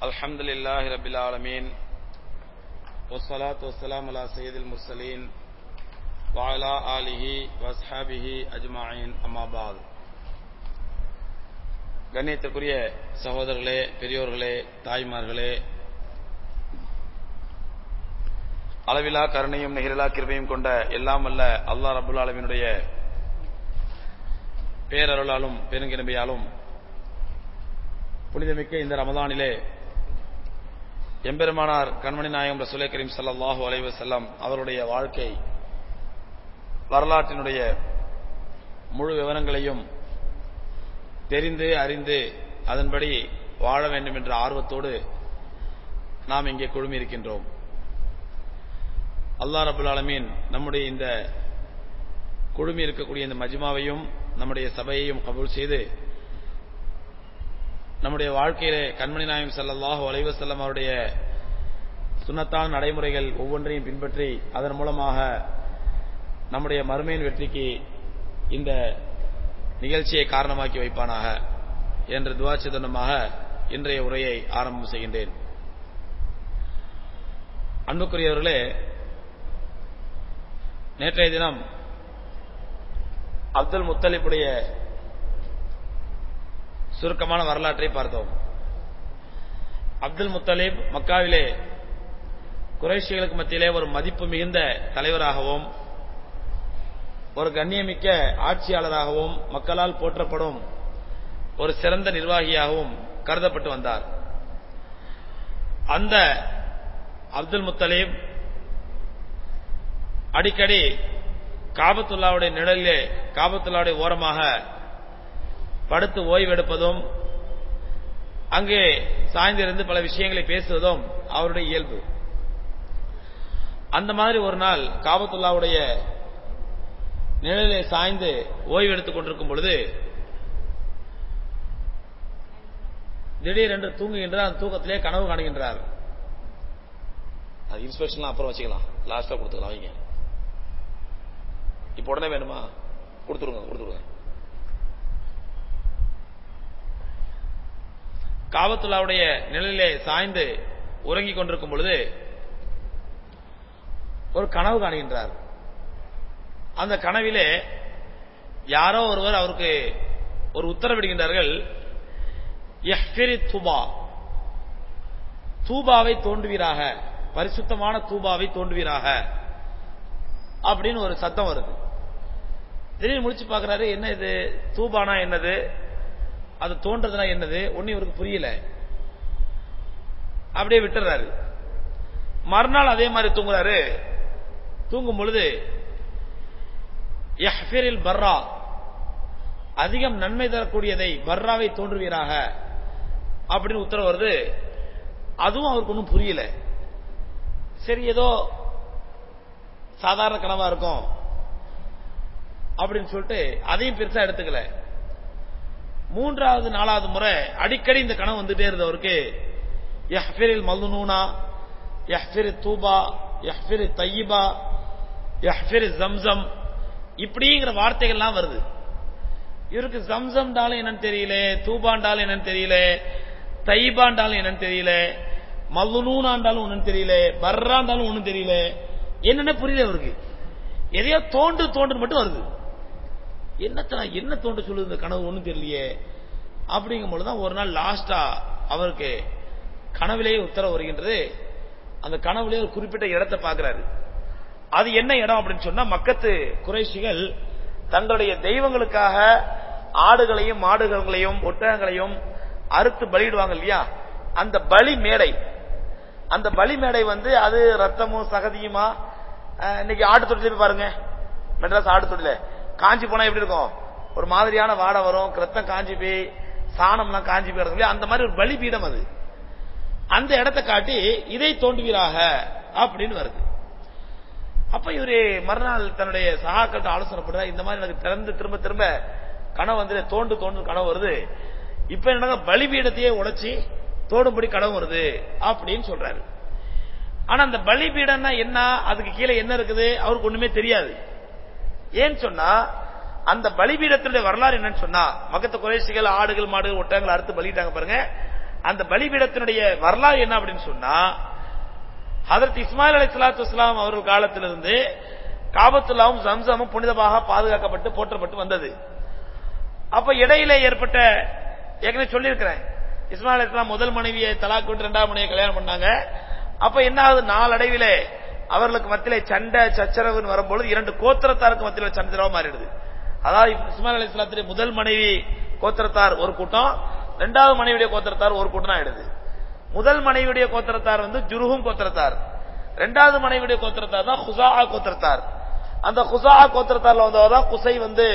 الحمد لله رب العالمين والصلاة والسلام على سيد المرسلين وعلى آله وأصحابه أجمعين أما بعد கண்ணியத்திற்குரிய சகோதரர்களே பெரியோர்களே தாய்மார்களே அளவிலா கருணையும் நிகரிலா கிருபையும் கொண்ட எல்லாம் அல்ல அல்லாஹ் ரபுல் ஆலமினுடைய பேரருளாலும் பெருங்கிருமையாலும் புனிதமிக்க இந்த ரமதானிலே எம்பெருமானார் கண்மணி நாயகம் ரசூலை கரீம் சல்லாஹூ அலைவ செல்லம் அவருடைய வாழ்க்கை வரலாற்றினுடைய முழு விவரங்களையும் தெரிந்து அறிந்து அதன்படி வாழ வேண்டும் என்ற ஆர்வத்தோடு நாம் இங்கே குழுமியிருக்கின்றோம் அல்லா ரபுல் ஆலமீன் நம்முடைய இந்த குழுமி இருக்கக்கூடிய இந்த மஜ்மாவையும் நம்முடைய சபையையும் கபூல் செய்து நம்முடைய வாழ்க்கையிலே கண்மணி நாயம் சல்லாஹூ அலைவசல்லம் அவருடைய சுண்ணத்தான நடைமுறைகள் ஒவ்வொன்றையும் பின்பற்றி அதன் மூலமாக நம்முடைய மறுமையின் வெற்றிக்கு இந்த நிகழ்ச்சியை காரணமாக்கி வைப்பானாக என்று துவாச்சிதனமாக இன்றைய உரையை ஆரம்பம் செய்கின்றேன் அன்புக்குரியவர்களே நேற்றைய தினம் அப்துல் முத்தலிப்புடைய சுருக்கமான வரலாற்றை பார்த்தோம் அப்துல் முத்தலிப் மக்காவிலே குறைஷிகளுக்கு மத்தியிலே ஒரு மதிப்பு மிகுந்த தலைவராகவும் ஒரு கண்ணியமிக்க ஆட்சியாளராகவும் மக்களால் போற்றப்படும் ஒரு சிறந்த நிர்வாகியாகவும் கருதப்பட்டு வந்தார் அந்த அப்துல் முத்தலீப் அடிக்கடி காபத்துல்லாவுடைய நிழலிலே காபத்துல்லாவுடைய ஓரமாக படுத்து ஓய்வெடுப்பதும் அங்கே சாய்ந்திருந்து பல விஷயங்களை பேசுவதும் அவருடைய இயல்பு அந்த மாதிரி ஒரு நாள் காபத்துல்லாவுடைய நிழலிலே சாய்ந்து ஓய்வெடுத்துக் கொண்டிருக்கும் பொழுது திடீரென்று தூங்குகின்றார் அந்த தூக்கத்திலே கனவு காணுகின்றார் அது இன்ஸ்பெக்ஷன்லாம் அப்புறம் வச்சுக்கலாம் லாஸ்டா கொடுத்துக்கலாம் வைங்க இப்ப உடனே வேணுமா கொடுத்துருங்க கொடுத்துருங்க காவத்துல்லாவுடைய நிழலிலே சாய்ந்து உறங்கிக் கொண்டிருக்கும் பொழுது ஒரு கனவு காணுகின்றார் அந்த கனவிலே யாரோ ஒருவர் அவருக்கு ஒரு உத்தரவிடுகின்றார்கள் தூபா தூபாவை தோண்டுவீராக பரிசுத்தமான தூபாவை தோண்டுவீராக அப்படின்னு ஒரு சத்தம் வருது திடீர்னு முடிச்சு பாக்குறாரு என்ன இது தூபானா என்னது அது தோன்றதுனா என்னது ஒன்னு இவருக்கு புரியல அப்படியே விட்டுறாரு மறுநாள் அதே மாதிரி தூங்குறாரு தூங்கும் பொழுது யஹ்பிரில் பர்ரா அதிகம் நன்மை தரக்கூடியதை பர்ராவை தோன்றுவீராக அப்படின்னு உத்தரவு வருது அதுவும் அவருக்கு ஒன்றும் புரியல சரி ஏதோ சாதாரண கனவா இருக்கும் அப்படின்னு சொல்லிட்டு அதையும் பெருசா எடுத்துக்கல மூன்றாவது நாலாவது முறை அடிக்கடி இந்த கனவு வந்துட்டே இருந்தது அவருக்கு யஹ்பிரில் மல்னூனா யஹ்பிரி தூபா யஹ்பிரி தையிபா யஹ்பிரி ஜம்சம் இப்படிங்கிற வார்த்தைகள்லாம் வருது இவருக்கு ஜம்சம்டாலும் என்னன்னு தெரியல தூபாண்டாலும் என்னன்னு தெரியல தைபாண்டாலும் என்னன்னு தெரியல மல்லுனூனாண்டாலும் ஒன்னும் தெரியல பர்ராண்டாலும் ஒன்னும் தெரியல என்னென்ன புரியல அவருக்கு எதையோ தோண்டு தோன்று மட்டும் வருது என்னத்த என்ன தோண்ட சொல்லுது இந்த கனவு ஒன்றும் தெரியலையே அப்படிங்கும் பொழுதுதான் ஒரு நாள் லாஸ்டா அவருக்கு கனவிலேயே உத்தரவு வருகின்றது அந்த கனவுலேயே ஒரு குறிப்பிட்ட இடத்தை பார்க்கிறாரு அது என்ன இடம் அப்படின்னு சொன்னா மக்கத்து குறைஷிகள் தங்களுடைய தெய்வங்களுக்காக ஆடுகளையும் மாடுகளையும் ஒட்டகங்களையும் அறுத்து பலியிடுவாங்க இல்லையா அந்த பலி மேடை அந்த பலி மேடை வந்து அது ரத்தமும் சகதியுமா இன்னைக்கு ஆட்டு தொட்டில பாருங்க மெட்ராஸ் ஆட்டு தொட்டில காஞ்சி போனா எப்படி இருக்கும் ஒரு மாதிரியான வாடை வரும் ரத்தம் காஞ்சி போய் சாணம்லாம் காஞ்சி போய் அந்த மாதிரி ஒரு பலி பீடம் அது அந்த இடத்தை காட்டி இதை தோண்டுவீராக அப்படின்னு வருது அப்ப இவரு மறுநாள் தன்னுடைய சகாக்கள்கிட்ட ஆலோசனை பண்ற இந்த மாதிரி எனக்கு திறந்து திரும்ப திரும்ப கனவு வந்து தோண்டு தோண்டு கனவு வருது இப்ப என்ன பலிபீடத்தையே உடைச்சி தோடும்படி கனவு வருது அப்படின்னு சொல்றாரு ஆனா அந்த பலிபீடம்னா என்ன அதுக்கு கீழே என்ன இருக்குது அவருக்கு ஒண்ணுமே தெரியாது ஏன்னு சொன்னா அந்த பலிபீடத்தினுடைய வரலாறு என்னன்னு சொன்னா மக்கத்து குறைசிகள் ஆடுகள் மாடுகள் ஒட்டகங்கள் அறுத்து பலிட்டாங்க பாருங்க அந்த பலிபீடத்தினுடைய வரலாறு என்ன அப்படின்னு சொன்னா ஹதரத் இஸ்மாயில் அலி சலாத்து வஸ்லாம் அவர்கள் காலத்திலிருந்து காபத்துல்லாவும் ஜம்சமும் புனிதமாக பாதுகாக்கப்பட்டு போற்றப்பட்டு வந்தது அப்ப இடையில ஏற்பட்ட ஏற்கனவே சொல்லியிருக்கிறேன் இஸ்மாயில் அலி இஸ்லாம் முதல் மனைவியை தலாக் விட்டு இரண்டாம் மனைவியை கல்யாணம் பண்ணாங்க அப்ப என்ன ஆகுது நாளடைவிலே அவர்களுக்கு மத்தியிலே சண்டை சச்சரவுன்னு வரும்பொழுது இரண்டு கோத்திரத்தாருக்கு மத்தியில் சந்திரவா மாறிடுது அதாவது இஸ்மாயில் அலி இஸ்லாத்துடைய முதல் மனைவி கோத்திரத்தார் ஒரு கூட்டம் இரண்டாவது மனைவியுடைய கோத்திரத்தார் ஒரு கூட்டம் ஆயிடுது முதல் மனைவியுடைய கோத்திரத்தார் வந்து ஜுருகும் கோத்திரத்தார் இரண்டாவது மனைவியுடைய கோத்திரத்தார் தான் ஹுசா கோத்திரத்தார் அந்த ஹுசா கோத்திரத்தார்ல வந்தவர் குசை வந்து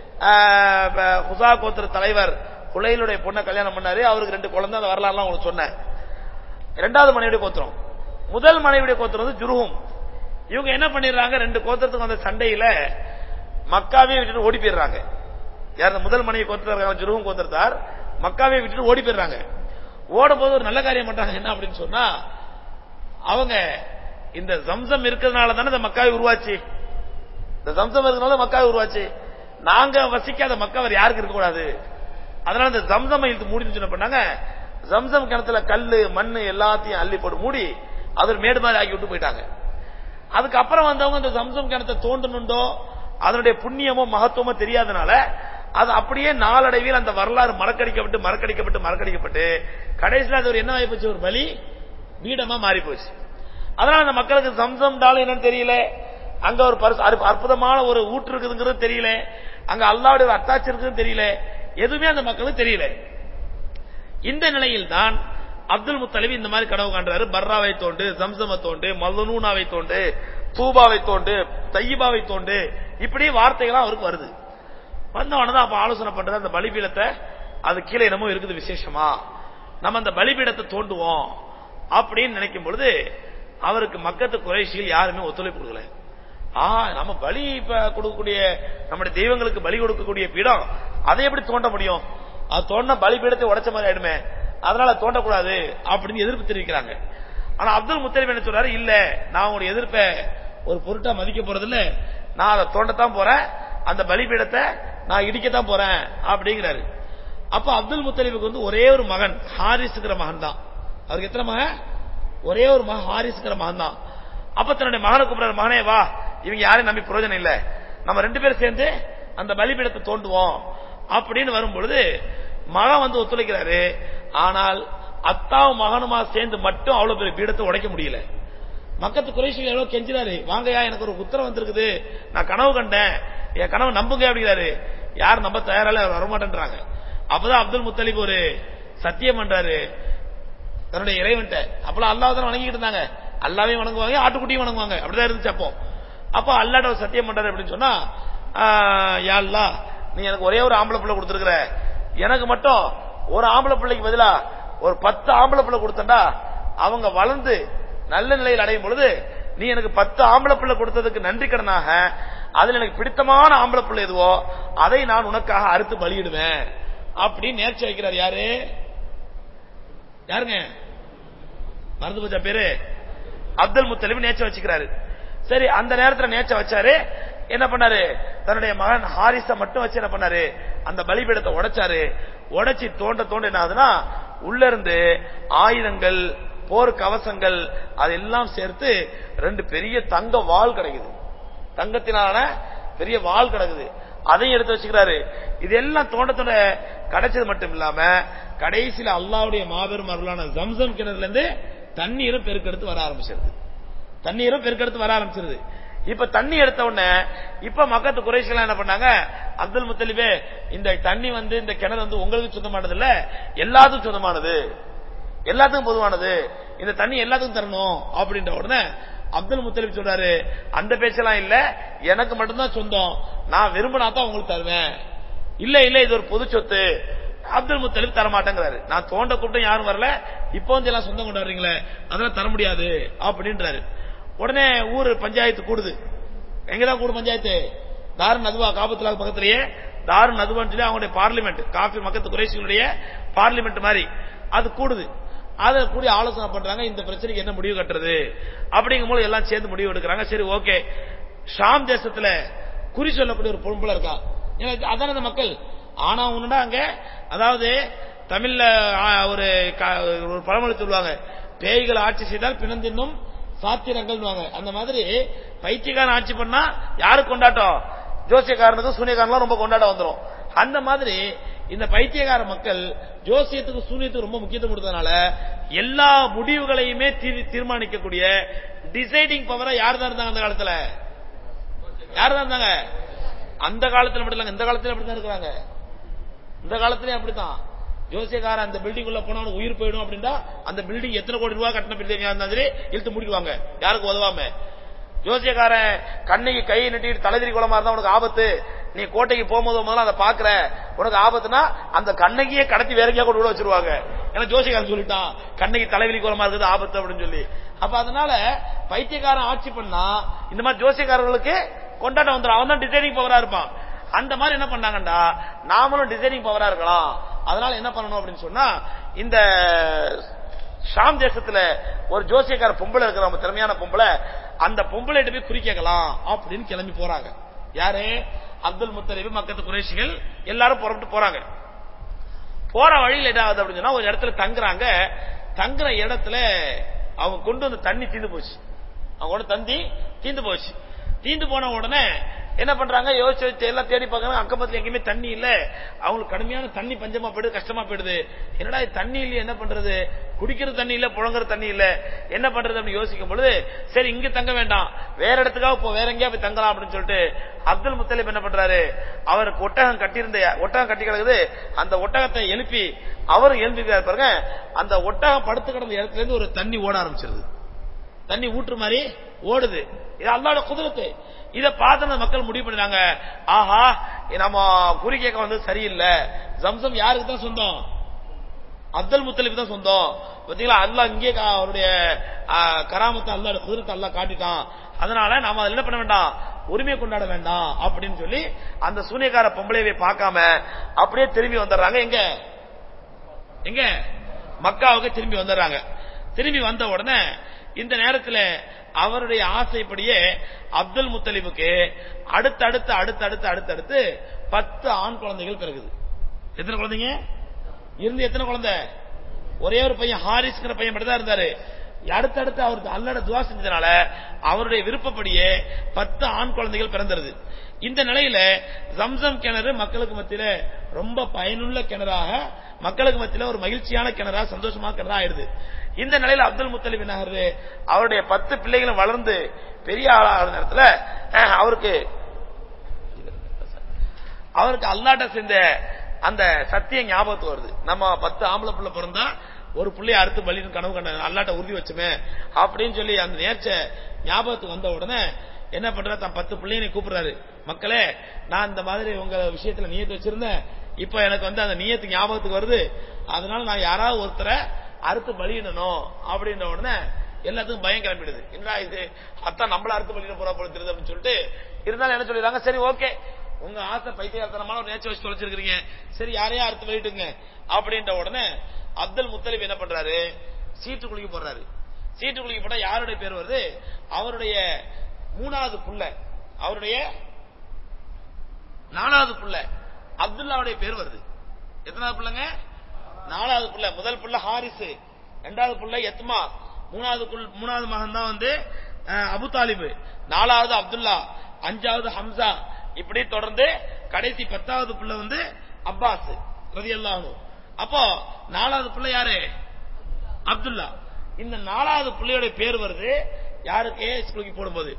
ஹுசா கோத்திர தலைவர் குலையிலுடைய பொண்ணை கல்யாணம் பண்ணாரு அவருக்கு ரெண்டு குழந்தை அந்த வரலாறுலாம் உங்களுக்கு சொன்னேன் இரண்டாவது மனைவியுடைய கோத்திரம் முதல் மனைவியுடைய கோத்திரம் வந்து ஜுருகும் இவங்க என்ன பண்ணிடுறாங்க ரெண்டு கோத்திரத்துக்கு வந்த சண்டையில மக்காவே விட்டுட்டு ஓடி போயிடுறாங்க யார் இந்த முதல் மனைவி கோத்திரம் ஜுருகும் கோத்திரத்தார் மக்காவே விட்டுட்டு ஓடி போயிடுறாங்க ஓடும் போது ஒரு நல்ல காரியம் பண்றாங்க என்ன அப்படின்னு சொன்னா அவங்க இந்த ஜம்சம் இருக்கிறதுனால தானே இந்த மக்காவை உருவாச்சு இந்த ஜம்சம் இருக்கிறதுனால மக்காவை உருவாச்சு நாங்க வசிக்காத மக்கா வேற யாருக்கு இருக்கக்கூடாது அதனால இந்த ஜம்சம் இழுத்து மூடி என்ன பண்ணாங்க ஜம்சம் கிணத்துல கல்லு மண்ணு எல்லாத்தையும் அள்ளி போட்டு மூடி அது ஒரு மேடு மாதிரி ஆக்கி விட்டு போயிட்டாங்க அதுக்கப்புறம் வந்தவங்க இந்த ஜம்சம் கிணத்தை தோண்டணுண்டோ அதனுடைய புண்ணியமோ மகத்துவமோ தெரியாதனால அது அப்படியே நாளடைவில் அந்த வரலாறு மறக்கடிக்கப்பட்டு மறக்கடிக்கப்பட்டு மறக்கடிக்கப்பட்டு கடைசியில் அது ஒரு என்ன ஆகி போச்சு ஒரு பலி பீடமா மாறி போச்சு அதனால அந்த மக்களுக்கு சம்சம் டாலும் என்னன்னு தெரியல அங்க ஒரு பரிசு- அற்ப- அற்புதமான ஒரு ஊற்று இருக்குதுங்கிறது தெரியல அங்க அல்லாவுடைய ஒரு அத்தாட்சி இருக்குதுன்னு தெரியல எதுவுமே அந்த மக்களுக்கு தெரியல இந்த நிலையில் தான் அப்துல் முத்தலிப் இந்த மாதிரி கனவு காண்றாரு பர்ராவை தோண்டு ஜம்சம தோண்டு மல்லனூனாவை தோண்டு தூபாவை தோண்டு தையிபாவை தோண்டு இப்படி வார்த்தைகள்லாம் அவருக்கு வருது வந்த உடனே தான் அப்ப ஆலோசனை பண்றது அந்த பலிபீடத்தை அது கீழே என்னமோ இருக்குது விசேஷமா நம்ம அந்த பலிபீடத்தை தோண்டுவோம் அப்படின்னு நினைக்கும் பொழுது அவருக்கு மக்கத்து குறைஷியில் யாருமே ஒத்துழைப்பு கொடுக்கல ஆ நம்ம பலி இப்ப கொடுக்கக்கூடிய நம்முடைய தெய்வங்களுக்கு பலி கொடுக்கக்கூடிய பீடம் அதை எப்படி தோண்ட முடியும் அது தோண்ட பலிபீடத்தை உடைச்ச மாதிரி ஆயிடுமே அதனால தோண்டக்கூடாது அப்படின்னு எதிர்ப்பு தெரிவிக்கிறாங்க ஆனா அப்துல் முத்தலிப் என்ன சொல்றாரு இல்ல நான் உங்களுடைய எதிர்ப்பை ஒரு பொருட்டா மதிக்க போறது இல்ல நான் அதை தோண்டத்தான் போறேன் அந்த பலிபீடத்தை நான் இடிக்கத்தான் போறேன் அப்படிங்கிறாரு அப்ப அப்துல் முத்தலிபுக்கு வந்து ஒரே ஒரு மகன் ஹாரிஸ்ங்கிற மகன் தான் அவருக்கு எத்தனை மகன் ஒரே ஒரு மகன் ஹாரிஸ்ங்கிற மகன் தான் அப்ப தன்னுடைய மகனை கூப்பிடுற மகனே வா இவங்க யாரையும் நம்பி பிரயோஜனம் இல்ல நம்ம ரெண்டு பேரும் சேர்ந்து அந்த பலிபீடத்தை தோண்டுவோம் அப்படின்னு வரும்பொழுது மகன் வந்து ஒத்துழைக்கிறாரு ஆனால் அத்தாவும் மகனுமா சேர்ந்து மட்டும் அவ்வளவு பெரிய பீடத்தை உடைக்க முடியல மக்கத்து குறைஷிகள் எவ்வளவு கெஞ்சினாரு வாங்கயா எனக்கு ஒரு உத்தரவு வந்திருக்குது நான் கனவு கண்டேன் என் கனவு நம்புங்க அப்படிங்கிறாரு யார் நம்ப தயாரால வரமாட்டேன்றாங்க அப்பதான் அப்துல் முத்தலிப் ஒரு சத்தியம் பண்றாரு தன்னுடைய இறைவன்ட்ட அப்பெல்லாம் அல்லாஹ் தான் வணங்கிட்டு இருந்தாங்க அல்லாவையும் வணங்குவாங்க ஆட்டுக்குட்டியும் வணங்குவாங்க அப்படிதான் இருந்துச்சு அப்போ அப்போ அல்லாட்ட ஒரு சத்தியம் பண்றாரு அப்படின்னு சொன்னா ஆஹ், யா அல்லாஹ் நீ எனக்கு ஒரே ஒரு ஆம்பளை பிள்ளை கொடுத்துருக்குற எனக்கு மட்டும் ஒரு ஆம்பளை பிள்ளைக்கு பதிலா ஒரு பத்து ஆம்பளை பிள்ளை கொடுத்தண்டா அவங்க வளர்ந்து நல்ல நிலையில் அடையும் பொழுது நீ எனக்கு பத்து ஆம்பளை பிள்ளை கொடுத்ததுக்கு நன்றி கடனாக அதுல எனக்கு பிடித்தமான ஆம்பளை பிள்ளை எதுவோ அதை நான் உனக்காக அறுத்து பலியிடுவேன் அப்படின்னு நேர்ச்சி வைக்கிறார் யாரு யாருங்க மறந்து போச்சா பேரு அப்துல் முத்தலிப் நேச்ச வச்சுக்கிறாரு சரி அந்த நேரத்துல நேச்ச வச்சாரு என்ன பண்ணாரு தன்னுடைய மகன் ஹாரிஸ மட்டும் வச்சு என்ன பண்ணாரு அந்த பலிபீடத்தை உடைச்சாரு உடைச்சி தோண்ட தோண்ட என்ன ஆகுதுன்னா உள்ள இருந்து ஆயுதங்கள் போர் கவசங்கள் அதெல்லாம் சேர்த்து ரெண்டு பெரிய தங்க வாள் கிடைக்குது தங்கத்தினால பெரிய வாள் கிடக்குது அதையும் எடுத்து வச்சுக்கிறாரு இதெல்லாம் தோண்ட தோண்ட கிடைச்சது மட்டும் இல்லாம கடைசியில அல்லாவுடைய மாபெரும் அருளான ஜம்சம் கிணறுல இருந்து தண்ணீரும் பெருக்கெடுத்து வர ஆரம்பிச்சிருது தண்ணீரும் பெருக்கெடுத்து வர ஆரம்பிச்சிருது இப்ப தண்ணி எடுத்த உடனே இப்ப மக்கத்து குறைசிகள் என்ன பண்ணாங்க அப்துல் முத்தலிபே இந்த தண்ணி வந்து இந்த கிணறு வந்து உங்களுக்கு சொந்தமானது இல்ல எல்லாத்துக்கும் சொந்தமானது எல்லாத்துக்கும் பொதுவானது இந்த தண்ணி எல்லாத்துக்கும் தரணும் அப்படின்ற உடனே அப்துல் முத்தலிப் சொல்றாரு அந்த பேச்செல்லாம் இல்ல எனக்கு மட்டும்தான் சொந்தம் நான் விரும்பினா தான் உங்களுக்கு தருவேன் இல்ல இல்ல இது ஒரு பொது சொத்து அப்துல் முத்தலிப் தர மாட்டேங்கிறாரு நான் தோண்ட கூட்டம் யாரும் வரல இப்போ வந்து எல்லாம் சொந்தம் கொண்டு வர்றீங்களே அதெல்லாம் தர முடியாது அப்படின்றாரு உடனே ஊர் பஞ்சாயத்து கூடுது எங்கதான் கூடு பஞ்சாயத்து தாரு நதுவா காபத்துலா பக்கத்திலேயே தாரு நதுவான்னு சொல்லி அவங்களுடைய பார்லிமெண்ட் காஃபி மக்கத்து குறைசிகளுடைய பார்லிமெண்ட் மாதிரி அது கூடுது அதை கூடி ஆலோசனை பண்றாங்க இந்த பிரச்சனைக்கு என்ன முடிவு கட்டுறது அப்படிங்கும்போது எல்லாம் சேர்ந்து முடிவு எடுக்கிறாங்க சரி ஓகே ஷாம் தேசத்துல குறி சொல்லக்கூடிய ஒரு பொம்பளை இருக்கா எனக்கு அதான அந்த மக்கள் ஆனா உன்னடா அங்க அதாவது தமிழ்ல ஆ, ஒரு க- ஒரு பழமொழி சொல்லுவாங்க பேய்கள் ஆட்சி செய்தால் பிணந்தின்னும் சாத்திரங்கள் அந்த மாதிரி பைத்தியக்காரன் ஆட்சி பண்ணா யாரு கொண்டாட்டம் ஜோசியக்காரனுக்கு சூனியக்காரன்லாம் ரொம்ப கொண்டாட்டம் வந்துரும் அந்த மாதிரி இந்த பைத்தியக்கார மக்கள் ஜோசியத்துக்கு சூனியத்துக்கு ரொம்ப முக்கியத்துவம் கொடுத்ததுனால எல்லா முடிவுகளையுமே தீர்- தீர்மானிக்கக்கூடிய டிசைடிங் பவரை யார் தான் இருந்தாங்க அந்த காலத்துல யார் தான் இருந்தாங்க அந்த காலத்துல மட்டும் இல்லங்க இந்த காலத்துல அப்படித்தான் இருக்கிறாங்க இந்த காலத்திலயும் அப்படித்தான் ஜோசியக்காரன் அந்த பில்டிங் உள்ள போனா அவனுக்கு உயிர் போயிடும் அப்படின்னா அந்த பில்டிங் எத்தனை கோடி ரூபாய் கட்டின பில்டிங் இருந்தாலும் சரி இழுத்து முடிக்குவாங்க யாருக்கு உதவாம ஜோசியக்காரன் கண்ணைக்கு கையை நட்டிட்டு தலைதிரி குளமா இருந்தா உனக்கு ஆபத்து நீ கோட்டைக்கு போகும்போது முதல்ல அதை பாக்குற உனக்கு ஆபத்துனா அந்த கண்ணைக்கியே கடத்தி வேற எங்கேயா கொண்டு விட வச்சிருவாங்க ஏன்னா ஜோசியக்காரன் சொல்லிட்டான் கண்ணைக்கு தலைவலி குளமா இருக்குது ஆபத்து அப்படின்னு சொல்லி அப்ப அதனால பைத்தியக்காரன் ஆட்சி பண்ணா இந்த மாதிரி ஜோசியக்காரர்களுக்கு கொண்டாட்டம் வந்துடும் அவன் தான் டிசைனிங் பவரா இருப்பான் அந்த மாதிரி என்ன பண்ணாங்கண்டா நாமளும் டிசைனிங் பவரா இருக்கலாம் அதனால என்ன பண்ணணும் அப்படின்னு சொன்னா இந்த ஷாம் தேசத்துல ஒரு ஜோசியக்கார பொம்பளை இருக்கிற நம்ம திறமையான பொம்பளை அந்த பொம்பளை போய் குறி கேட்கலாம் அப்படின்னு கிளம்பி போறாங்க யாரு அப்துல் முத்தலிபு மக்கத்து குறைஷிகள் எல்லாரும் புறப்பட்டு போறாங்க போற வழியில் என்ன ஆகுது அப்படின்னு சொன்னா ஒரு இடத்துல தங்குறாங்க தங்குற இடத்துல அவங்க கொண்டு வந்த தண்ணி தீந்து போச்சு அவங்க கொண்டு தந்தி தீந்து போச்சு தீந்து போன உடனே என்ன பண்றாங்க யோசிச்சு யோசிச்சு எல்லாம் தேடி பார்க்கறாங்க அக்கம் பக்கத்துல எங்கேயுமே தண்ணி இல்ல அவங்களுக்கு கடுமையான தண்ணி பஞ்சமா போயிடுது கஷ்டமா போயிடுது என்னடா இது தண்ணி இல்லையே என்ன பண்றது குடிக்கிற தண்ணி இல்ல புழங்குற தண்ணி இல்ல என்ன பண்றது அப்படின்னு யோசிக்கும் பொழுது சரி இங்க தங்க வேண்டாம் வேற இடத்துக்காக போ வேற எங்கேயா போய் தங்கலாம் அப்படின்னு சொல்லிட்டு அப்துல் முத்தலிப் என்ன பண்றாரு அவருக்கு ஒட்டகம் கட்டியிருந்த ஒட்டகம் கட்டி கிடக்குது அந்த ஒட்டகத்தை எழுப்பி அவரும் எழுந்திருக்கிறார் பாருங்க அந்த ஒட்டகம் படுத்து கிடந்த இடத்துல இருந்து ஒரு தண்ணி ஓட ஆரம்பிச்சிருது தண்ணி ஊற்று மாதிரி ஓடுது இது அல்லாட குதிரத்து இத பார்த்து அந்த மக்கள் முடிவு பண்ணினாங்க ஆஹா நம்ம குறி கேட்க வந்து சரியில்லை ஜம்சம் யாருக்கு தான் சொந்தம் அப்துல் முத்தலிப் தான் சொந்தம் பாத்தீங்களா அல்லாஹ் இங்கே கா- அவருடைய ஆ, கராமத்தை அல்லாட குதிரத்தை அல்லாஹ் காட்டிட்டான் அதனால நாம அதில் என்ன பண்ண வேண்டாம் உரிமை கொண்டாட வேண்டாம் அப்படின்னு சொல்லி அந்த சூனியக்கார பொம்பளையை பார்க்காம அப்படியே திரும்பி வந்துடுறாங்க எங்க எங்க மக்காவுக்கு திரும்பி வந்துடுறாங்க திரும்பி வந்த உடனே இந்த நேரத்துல அவருடைய ஆசைப்படியே அப்துல் முத்தலிபுக்கு அடுத்தடுத்து அடுத்தடுத்து அடுத்தடுத்து பத்து ஆண் குழந்தைகள் பிறகுது எத்தனை குழந்தைங்க இருந்து எத்தனை குழந்தை ஒரே ஒரு பையன் ஹாரிஸ்ங்கிற பையன் மட்டும் தான் இருந்தாரு அடுத்தடுத்து அவருக்கு அல்லட துவா செஞ்சதுனால அவருடைய விருப்பப்படியே பத்து ஆண் குழந்தைகள் பிறந்திருது இந்த நிலையில ஜம்சம் கிணறு மக்களுக்கு மத்தியில ரொம்ப பயனுள்ள கிணறாக மக்களுக்கு மத்தியில ஒரு மகிழ்ச்சியான கிணறா சந்தோஷமான கிணறா ஆயிடுது இந்த நிலையில அப்துல் முத்தலிப் என்ன ஆகுது அவருடைய பத்து பிள்ளைகளும் வளர்ந்து பெரிய ஆளாகிற நேரத்துல அஹ், அவருக்கு அவருக்கு அல்லாட்ட செஞ்ச அந்த சத்திய ஞாபகத்துக்கு வருது நம்ம பத்து ஆம்பளை புள்ள பிறந்தா ஒரு புள்ளைய அறுத்து பலின்னு கனவு கண்ட அல்லாட்ட உறுதி வச்சுமே அப்படின்னு சொல்லி அந்த நேர்ச்ச ஞாபகத்துக்கு வந்த உடனே என்ன பண்ற தன் பத்து பிள்ளையை கூப்பிடுறாரு மக்களே நான் இந்த மாதிரி உங்க விஷயத்துல நியத்து வச்சிருந்தேன் இப்ப எனக்கு வந்து அந்த நியத்து ஞாபகத்துக்கு வருது அதனால நான் யாராவது ஒருத்தரை அறுத்து பலியிடணும் அப்படின்ற உடனே எல்லாத்துக்கும் பயம் கிளம்பிடுது என்னடா இது அத்தான் நம்மள அறுத்து பலியிட போறா போல தெரியுது அப்படின்னு சொல்லிட்டு இருந்தாலும் என்ன சொல்லிடுறாங்க சரி ஓகே உங்க ஆசை பைத்தியகாரத்தனமான ஒரு நேச்சை வச்சு தொலைச்சிருக்கீங்க சரி யாரையா அறுத்து வெளியிட்டுங்க அப்படின்ற உடனே அப்துல் முத்தலிப் என்ன பண்றாரு சீட்டு குலுக்கி போடுறாரு சீட்டு குலுக்கி போட்டா யாருடைய பேர் வருது அவருடைய மூணாவது புள்ள அவருடைய நாலாவது புள்ள அப்துல்லாவுடைய பேர் வருது எத்தனாவது புள்ளங்க நாலாவது புள்ள முதல் புள்ள ஹாரிஸ் இரண்டாவது புள்ள எத்மா மூணாவது புல்- மூணாவது மகன் தான் வந்து அஹ், அபு தாலிபு நாலாவது அப்துல்லா அஞ்சாவது ஹம்சா இப்படி தொடர்ந்து கடைசி பத்தாவது புள்ள வந்து அப்பாஸ் ரதியல்லாஹு அப்போ நாலாவது புள்ள யாரு அப்துல்லா இந்த நாலாவது புள்ளையோட பேர் வருது யாருக்கு ஸ்கூலுக்கு போடும்போது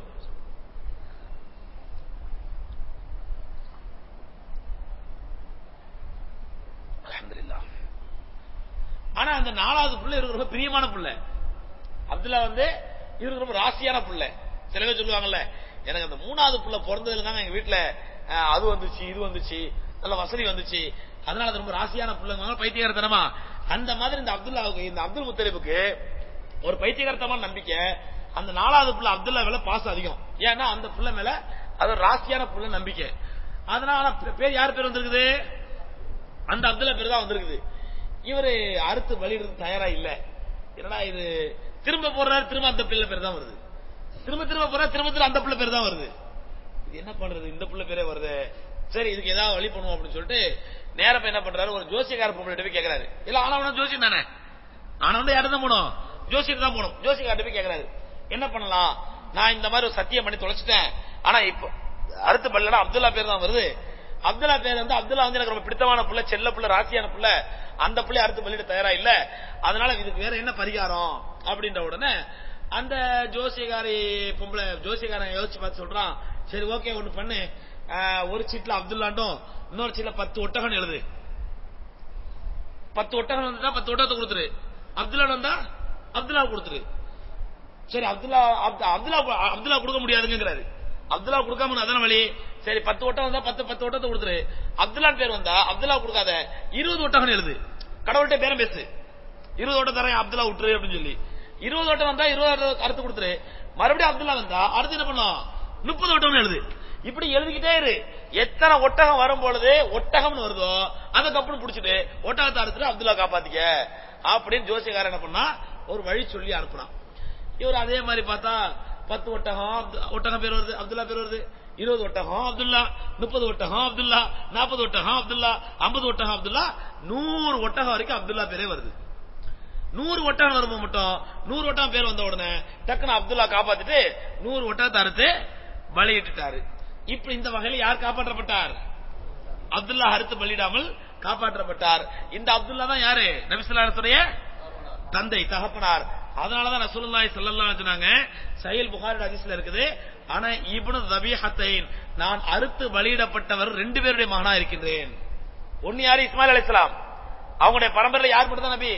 அல்ஹம்துலில்லாஹ். ஆனா அந்த நாலாவது புள்ள இவருக்கு ரொம்ப பிரியமான புள்ள அப்துல்லா வந்து இவருக்கு ரொம்ப ராசியான புள்ள சில பேர் சொல்லுவாங்கல்ல எனக்கு அந்த மூணாவது புள்ள பிறந்ததுல தாங்க எங்க வீட்டுல அஹ், அது வந்துச்சு இது வந்துச்சு நல்ல வசதி வந்துச்சு அதனால அது ரொம்ப ராசியான புள்ளங்க பைத்தியகாரத்தனமா அந்த மாதிரி இந்த அப்துல்லாவுக்கு இந்த அப்துல் முத்தலிபுக்கு ஒரு பைத்தியகாரத்தமான நம்பிக்கை அந்த நாலாவது புள்ள அப்துல்லா மேல பாசம் அதிகம் ஏன்னா அந்த புள்ள மேல அது ஒரு ராசியான புள்ள நம்பிக்கை அதனால பேர் யார் பேர் வந்திருக்குது அந்த அப்துல்லா பேர் தான் வந்திருக்குது இவரு அறுத்து பலியிடுறது தயாரா இல்ல என்னடா இது திரும்ப போடுறாரு திரும்ப அந்த பிள்ளை பேர் தான் வருது திரும்ப திரும்ப போறாரு திரும்ப திரும்ப அந்த பிள்ளை பேர் தான் வருது இது என்ன பண்றது இந்த பிள்ளை பேரே வருது சரி இதுக்கு ஏதாவது வழி பண்ணுவோம் அப்படின்னு சொல்லிட்டு நேர போய் என்ன பண்றாரு ஒரு ஜோசியக்கார பொம்பளை போய் கேட்கறாரு இல்ல ஆனா ஜோசியம் தானே ஆனா வந்து யாரும் தான் போகணும் ஜோசியர் தான் போகணும் ஜோசியக்கார்ட்ட போய் கேட்கறாரு என்ன பண்ணலாம் நான் இந்த மாதிரி ஒரு சத்தியம் பண்ணி தொலைச்சிட்டேன் ஆனா இப்போ அடுத்த பல்லனா அப்துல்லா பேர் தான் வருது அப்துல்லா பேர் வந்து அப்துல்லா வந்து எனக்கு ரொம்ப பிடித்தமான புள்ள செல்ல புள்ள ராசியான புள்ள அந்த பிள்ளை அடுத்து பள்ளியிட தயாரா இல்ல அதனால இதுக்கு வேற என்ன பரிகாரம் அப்படின்ற உடனே அந்த ஜோசியகாரி பொம்பளை ஜோசியகாரன் யோசிச்சு பார்த்து சொல்றான் சரி ஓகே ஒண்ணு பண்ணு ஆஹ், ஒரு சீட்ல அப்துல்லாண்டும் இன்னொரு சீட்ல பத்து ஒட்டகம் எழுது பத்து ஒட்டகம் வந்தா பத்து ஒட்டகத்தை கொடுத்துரு அப்துல்லா வந்தா அப்துல்லா கொடுத்துரு சரி அப்துல்லா அப்து- அப்துல்லா அப்துல்லா கொடுக்க முடியாதுங்கிறாரு அப்துல்லா கொடுக்காம அதான வழி சரி பத்து ஒட்டம் வந்தா பத்து பத்து ஒட்டத்தை கொடுத்துரு அப்துல்லா பேர் வந்தா அப்துல்லா கொடுக்காத இருபது ஒட்டகம் எழுது கடவுள்கிட்ட பேரம் பேசு இருபது ஓட்டம் தரேன் அப்துல்லா விட்டுரு அப்படின்னு சொல்லி இருபது ஓட்டம் வந்தா இருபது அறுத்து கொடுத்துரு மறுபடியும் அப்துல்லா வந்தா அடுத்து என்ன பண்ணும் முப்பது ஓட்டம் எழுது இப்படி எழுதிக்கிட்டே இரு எத்தனை ஒட்டகம் வரும் பொழுது ஒட்டகம்னு வருதோ அதுக்கப்புறம் புடிச்சிட்டு ஒட்டகத்தை அறுத்துட்டு அப்துல்லா காப்பாத்திக்க அப்படின்னு ஜோசியக்காரன் என்ன பண்ணா ஒரு வழி சொல்லி அனுப்புனான் இவர் அதே மாதிரி பார்த்தா பத்து ஒட்டகம் அப்து- ஒட்டகம் பேர் வருது அப்துல்லா பேர் வருது இருபது ஒட்டகம் அப்துல்லா முப்பது ஒட்டகம் அப்துல்லா நாற்பது ஒட்டகம் அப்துல்லா ஐம்பது ஒட்டகம் அப்துல்லா நூறு ஒட்டகம் வரைக்கும் அப்துல்லா பேரே வருது நூறு ஒட்டகம் வரும்போது மட்டும் நூறு ஒட்டகம் பேர் வந்த உடனே டக்குன்னு அப்துல்லா காப்பாத்திட்டு நூறு ஒட்டகத்தை அறுத்து பலியிட்டுட்டாரு இப்ப இந்த வகையில யார் காப்பாற்றப்பட்டார் அப்துல்லா அறுத்து பலியிடாமல் காப்பாற்றப்பட்டார் இந்த அப்துல்லா தான் யாரு நபிசுல்லாத்துடைய தந்தை தகப்பனார் அதனாலதான் ரசூலுல்லாஹி ஸல்லல்லாஹு அலைஹி சொன்னாங்க சஹீல் புகாரி ஹதீஸ்ல இருக்குது ஆனா இப்னு தபீஹத்தைன் நான் அறுத்து பலியிடப்பட்டவர் ரெண்டு பேருடைய மகனா இருக்கின்றேன் ஒன்னு யாரு இஸ்மாயில் அலைஹிஸ்ஸலாம் அவங்களுடைய பரம்பரையில யார் மட்டும் தான் நபி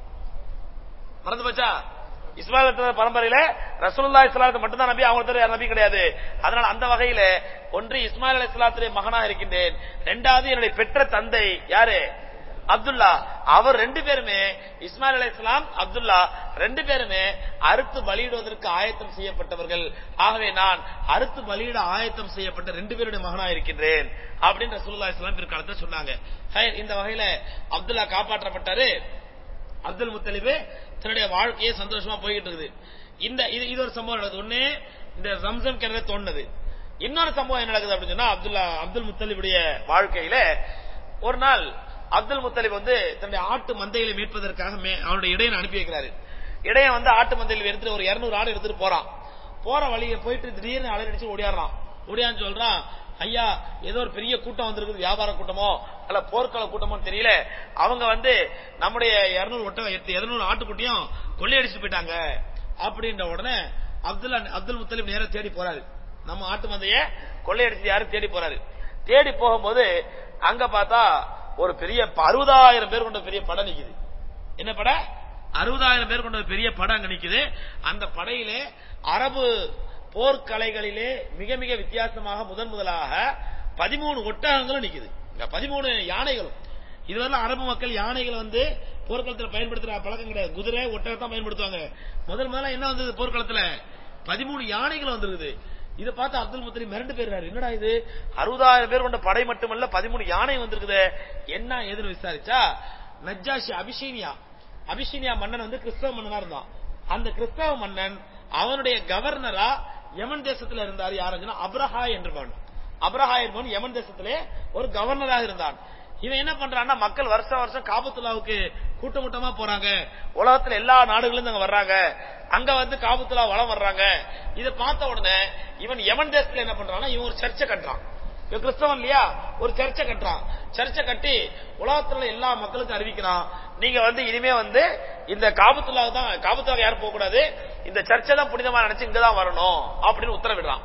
மறந்து போச்சா இஸ்மாயில் அலைஹிஸ்ஸலாம் பரம்பரையில ரசூலுல்லாஹி ஸல்லல்லாஹு அலைஹி மட்டும் தான் நபி அவங்க தவிர யார் நபி கிடையாது அதனால அந்த வகையில ஒன்று இஸ்மாயில் அலைஹிஸ்ஸலாத்துடைய மகனா இருக்கின்றேன் இரண்டாவது என்னுடைய பெற்ற தந்தை யாரு அப்துல்லா அவர் ரெண்டு பேருமே இஸ்மாயில் அலைஹிஸ்ஸலாம் அப்துல்லா ரெண்டு பேருமே அறுத்து பலியிடுவதற்கு ஆயத்தம் செய்யப்பட்டவர்கள் ஆகவே நான் அறுத்து பலியிட ஆயத்தம் செய்யப்பட்ட ரெண்டு பேருடைய மகனா இருக்கின்றேன் அப்படின்னு ரசூலுல்லாஹி ஸல்லல்லாஹு அலைஹி பிற்காலத்தில் சொன்னாங்க ஹைர், இந்த வகையில அப்துல்லா காப்பாற்றப்பட்டாரு அப்துல் முத்தலிபு தன்னுடைய வாழ்க்கையே சந்தோஷமா போய்கிட்டு இருக்குது இந்த இது இது ஒரு சம்பவம் நடக்குது ஒண்ணு இந்த ரம்சம் கிணறு தோணுது இன்னொரு சம்பவம் என்ன நடக்குது அப்படின்னு சொன்னா அப்துல்லா அப்துல் முத்தலிபுடைய வாழ்க்கையில ஒரு நாள் அப்துல் முத்தலிப் வந்து தன்னுடைய ஆட்டு மந்தைகளை மீட்பதற்காக மே- அவனுடைய இடையனை அனுப்பி வைக்கிறாரு இடையன் வந்து ஆட்டு மந்தையில் எடுத்துட்டு ஒரு 200 ஆடு எடுத்துட்டு போறான் போற வழியை போயிட்டு திடீர்னு அலறடிச்சு ஓடியாடுறான் ஓடியான்னு சொல்றான் ஐயா ஏதோ ஒரு பெரிய கூட்டம் வந்திருக்குது வியாபார கூட்டமோ அல்ல போர்க்கள கூட்டமோ தெரியல அவங்க வந்து நம்முடைய 200 ஒட்டகம் எட்டு 200 ஆட்டுக்குட்டியும் கொள்ளையடிச்சு போயிட்டாங்க அப்படின்ற உடனே அப்துல்லா அப்துல் முத்தலிப் நேரா தேடி போறாரு நம்ம ஆட்டு மந்தைய கொள்ளையடிச்சு யாரும் தேடி போறாரு தேடி போகும்போது அங்க பார்த்தா ஒரு பெரிய அறுபதாயிரம் பேர் கொண்ட பெரிய படம் நிக்குது என்ன பட அறுபதாயிரம் பேர் கொண்ட ஒரு பெரிய படம் அங்க நிக்குது அந்த படையிலே அரபு போர்க்கலைகளிலே மிக மிக வித்தியாசமாக முதன் முதலாக பதிமூணு ஒட்டகங்களும் நிக்குது இங்க பதிமூணு யானைகளும் இதுவரை அரபு மக்கள் யானைகளை வந்து போர்க்களத்தில் பயன்படுத்துற பழக்கம் கிடையாது குதிரை ஒட்டகத்தான் பயன்படுத்துவாங்க முதல் முதல்ல என்ன வந்தது போர்க்களத்துல பதிமூணு யானைகள் வந்திருக்குது இதை பார்த்து அப்துல் முத்தலி மிரண்டு போயிருக்காரு என்னடா இது அறுபதாயிரம் பேர் கொண்ட படை மட்டுமல்ல பதிமூணு யானை வந்திருக்குது என்ன ஏதுன்னு விசாரிச்சா நஜ்ஜாஷி அபிஷீனியா அபிஷீனியா மன்னன் வந்து கிறிஸ்தவ மன்னனா இருந்தான் அந்த கிறிஸ்தவ மன்னன் அவனுடைய கவர்னரா யமன் தேசத்துல இருந்தார் யாருன்னா அப்ரஹா என்பவன் அப்ரஹா என்பவன் யமன் தேசத்திலே ஒரு கவர்னராக இருந்தான் இவன் என்ன பண்றான்னா மக்கள் வருஷம் வருஷம் காபத்துலாவுக்கு கூட்டம் கூட்டமா போறாங்க உலகத்துல எல்லா நாடுகளும் இருந்து அங்க வர்றாங்க அங்க வந்து காபத்துலா வளம் வர்றாங்க இத பார்த்த உடனே இவன் யமன் தேசத்துல என்ன பண்றான்னா இவன் ஒரு சர்ச்சை கட்டுறான் இவன் கிறிஸ்தவன் இல்லையா ஒரு சர்ச்சை கட்டுறான் சர்ச்சை கட்டி உலகத்துல எல்லா மக்களுக்கும் அறிவிக்கிறான் நீங்க வந்து இனிமே வந்து இந்த காபத்துலா தான் காபத்துலா யாரும் போக கூடாது இந்த சர்ச்சை தான் புனிதமா நினைச்சு இங்கதான் வரணும் அப்படின்னு உத்தரவிடுறான்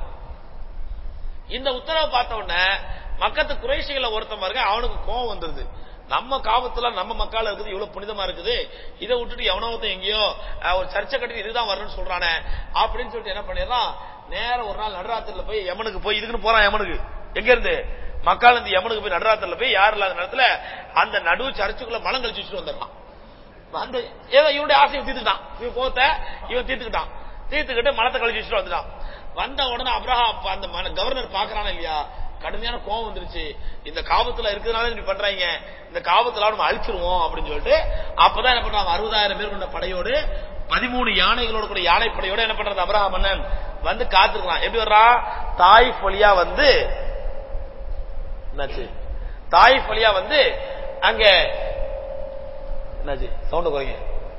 இந்த உத்தரவை பார்த்த உடனே மக்கத்து குறைசிகளை ஒருத்தன் பாருங்க அவனுக்கு கோவம் வந்துருது நம்ம காபத்துல நம்ம மக்கால இருக்குது இவ்வளவு புனிதமா இருக்குது இதை விட்டுட்டு எவனோ ஒருத்தன் எங்கேயோ அஹ், ஒரு சர்ச்சை கட்டி இதுதான் வரணும்னு சொல்றானே அப்படின்னு சொல்லிட்டு என்ன பண்ணிடுறான் நேரம் ஒரு நாள் நடுராத்திரில போய் யமனுக்கு போய் இதுக்குன்னு போறான் யமனுக்கு எங்க இருந்து மக்கால இருந்து யமனுக்கு போய் நடுராத்திரில போய் யார் இல்லாத நேரத்துல அந்த நடு சர்ச்சுக்குள்ள மலம் கழிச்சு வச்சுட்டு வந்துடுறான் அந்த ஏதோ இவனுடைய ஆசையை தீர்த்துக்கிட்டான் இவன் கோத்த இவன் தீர்த்துக்கிட்டான் தீர்த்துக்கிட்டு மனத்தை கழிச்சு வச்சுட்டு வந்துட்டான் வந்த உடனே அப்ரஹா அப்ப அந்த மன- கவர்னர் பாக்குறானா இல்லையா கடுமையான கோவம் வந்துருச்சு இந்த காபத்துல இருக்கிறதுனால இப்படி பண்றாங்க இந்த காபத்துல நம்ம அழிச்சிருவோம் அப்படின்னு சொல்லிட்டு அப்பதான் என்ன பண்றாங்க அறுபதாயிரம் பேர் கொண்ட படையோடு பதிமூணு யானைகளோட கூட யானை படையோட என்ன பண்றது அப்ரஹா மன்னன் வந்து காத்திருக்கலாம் எப்படி வர்றான் தாய் வழியா வந்து என்னாச்சு தாயிஃப் வழியா வந்து அங்க என்னாச்சு சவுண்ட் குறைங்க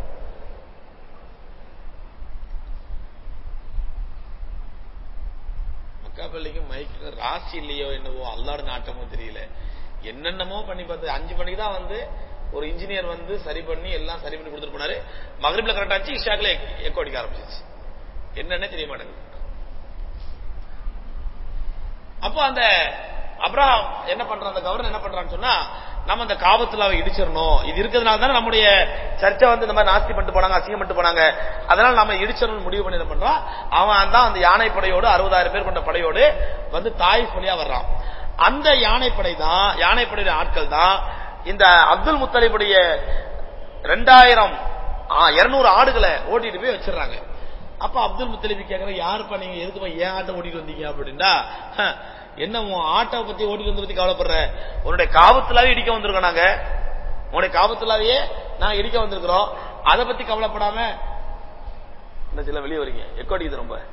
மக்கா பள்ளிக்கு மைக்கு ராசி இல்லையோ என்னவோ அல்லாட நாட்டமோ தெரியல என்னென்னமோ பண்ணி பார்த்து அஞ்சு மணிக்கு தான் வந்து ஒரு இன்ஜினியர் வந்து சரி பண்ணி எல்லாம் சரி பண்ணி கொடுத்துட்டு போனாரு மகரிப்ல கரெக்ட் ஆச்சு இஷாக்ல எக்கோ அடிக்க ஆரம்பிச்சிச்சு என்னன்னே தெரிய மாட்டேங்குது அப்போ அந்த அப்ரஹாம் என்ன பண்றான் அந்த கவர்னர் என்ன பண்றான்னு சொன்னா நம்ம அந்த காபத்துலாவை இடிச்சிடணும் இது இருக்கிறதுனால தானே நம்முடைய சர்ச்சை வந்து இந்த மாதிரி நாஸ்தி பண்ணிட்டு போனாங்க அசிங்கம் பண்ணிட்டு போனாங்க அதனால நம்ம இடிச்சிடணும் முடிவு பண்ணி என்ன பண்றான் அவன் தான் அந்த யானை படையோடு அறுபதாயிரம் பேர் கொண்ட படையோடு வந்து தாயிஃப் வழியா வர்றான் அந்த யானைப்படை தான் யானைப்படையுடைய ஆட்கள் தான் இந்த அப்துல் முத்தலிபுடைய ரெண்டாயிரம் இருநூறு ஆடுகளை ஓட்டிட்டு போய் வச்சிடறாங்க அப்ப அப்துல் முத்தலிபி கேக்குற யாருப்பா நீங்க எதுக்குப்பா ஏன் ஆட்டை ஓட்டிட்டு வந்தீங்க அப்படின்னா "ஹ, என்ன உன் ஆட்டை பத்தி ஓட்டிட்டு வந்து பத்தி கவலைப்படுற உன்னுடைய காவத்துலாவே இடிக்க வந்திருக்கோம் நாங்க உன்னுடைய காவத்துலாவையே நாங்க இடிக்க வந்திருக்கிறோம் அதை பத்தி கவலைப்படாம இந்த சில வெளியே வரீங்க எக்கோ அடிக்குது ரொம்ப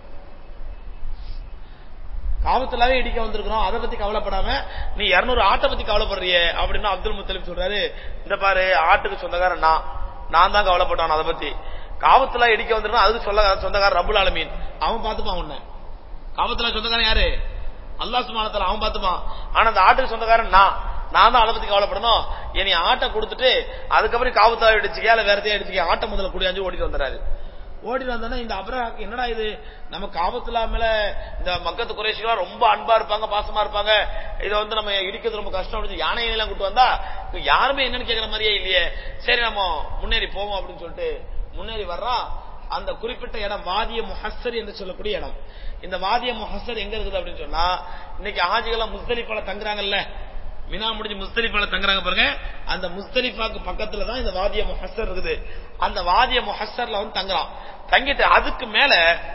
காவத்துலாவே இடிக்க வந்திருக்கிறோம் அதை பத்தி கவலைப்படாம நீ இருநூறு ஆட்டை பத்தி கவலைப்படுறியே அப்படின்னு அப்துல் முத்தலிப் சொல்றாரு இந்த பாரு ஆட்டுக்கு சொந்தக்காரன் நான் நான் தான் கவலைப்பட்டான் அதை பத்தி காவத்துல இடிக்க வந்திருக்கோம் அதுக்கு சொல்ல சொந்தக்காரன் ரபுல் ஆலமீன் அவன் பார்த்துப்பான் உன்னை காவத்துல சொந்தக்காரன் யாரு அல்லாஹ் சுமானத்துல அவன் பார்த்துப்பான் ஆனா அந்த ஆட்டுக்கு சொந்தக்காரன் நான் நான் தான் அதை பத்தி கவலைப்படணும் இனி ஆட்டை கொடுத்துட்டு அதுக்கப்புறம் காவத்தாவை அடிச்சுக்கே இல்ல வேற எதையும் அடிச்சுக்க ஆட்டை முதல்ல குடியாஞ்சு ஓடிட்டு வந்துறாரு ஓடிட்டு வந்தோன்னா இந்த அபராக்கு என்னடா இது நம்ம காபத்துலா மேல இந்த மக்கத்து குறைசிகளா ரொம்ப அன்பா இருப்பாங்க பாசமா இருப்பாங்க இதை வந்து நம்ம இடிக்கிறது ரொம்ப கஷ்டம் அப்படின்னு யானை எல்லாம் கூட்டு வந்தா இப்ப யாருமே என்னன்னு கேக்குற மாதிரியே இல்லையே சரி நம்ம முன்னேறி போவோம் அப்படின்னு சொல்லிட்டு முன்னேறி வர்றான் அந்த குறிப்பிட்ட இடம் வாதிய முஹஸ்ஸர் என்று சொல்லக்கூடிய இடம் இந்த வாதிய முஹஸ்ஸர் எங்க இருக்குது அப்படின்னு சொன்னா இன்னைக்கு ஆஜிகளா முஸ்தலிஃபால தங்குறாங்கல்ல மினா முடிஞ்சு முஸ்தலிஃபால தங்குறாங்க பாருங்க அந்த முஸ்தலிஃபாக்கு பக்கத்துல தான் இந்த வாதிய முஹஸ்ஸர் இருக்குது அந்த வாதிய முஹஸ்ஸர்ல வந்து தங்குறான் தங்கிட்டு அதுக்கு மேல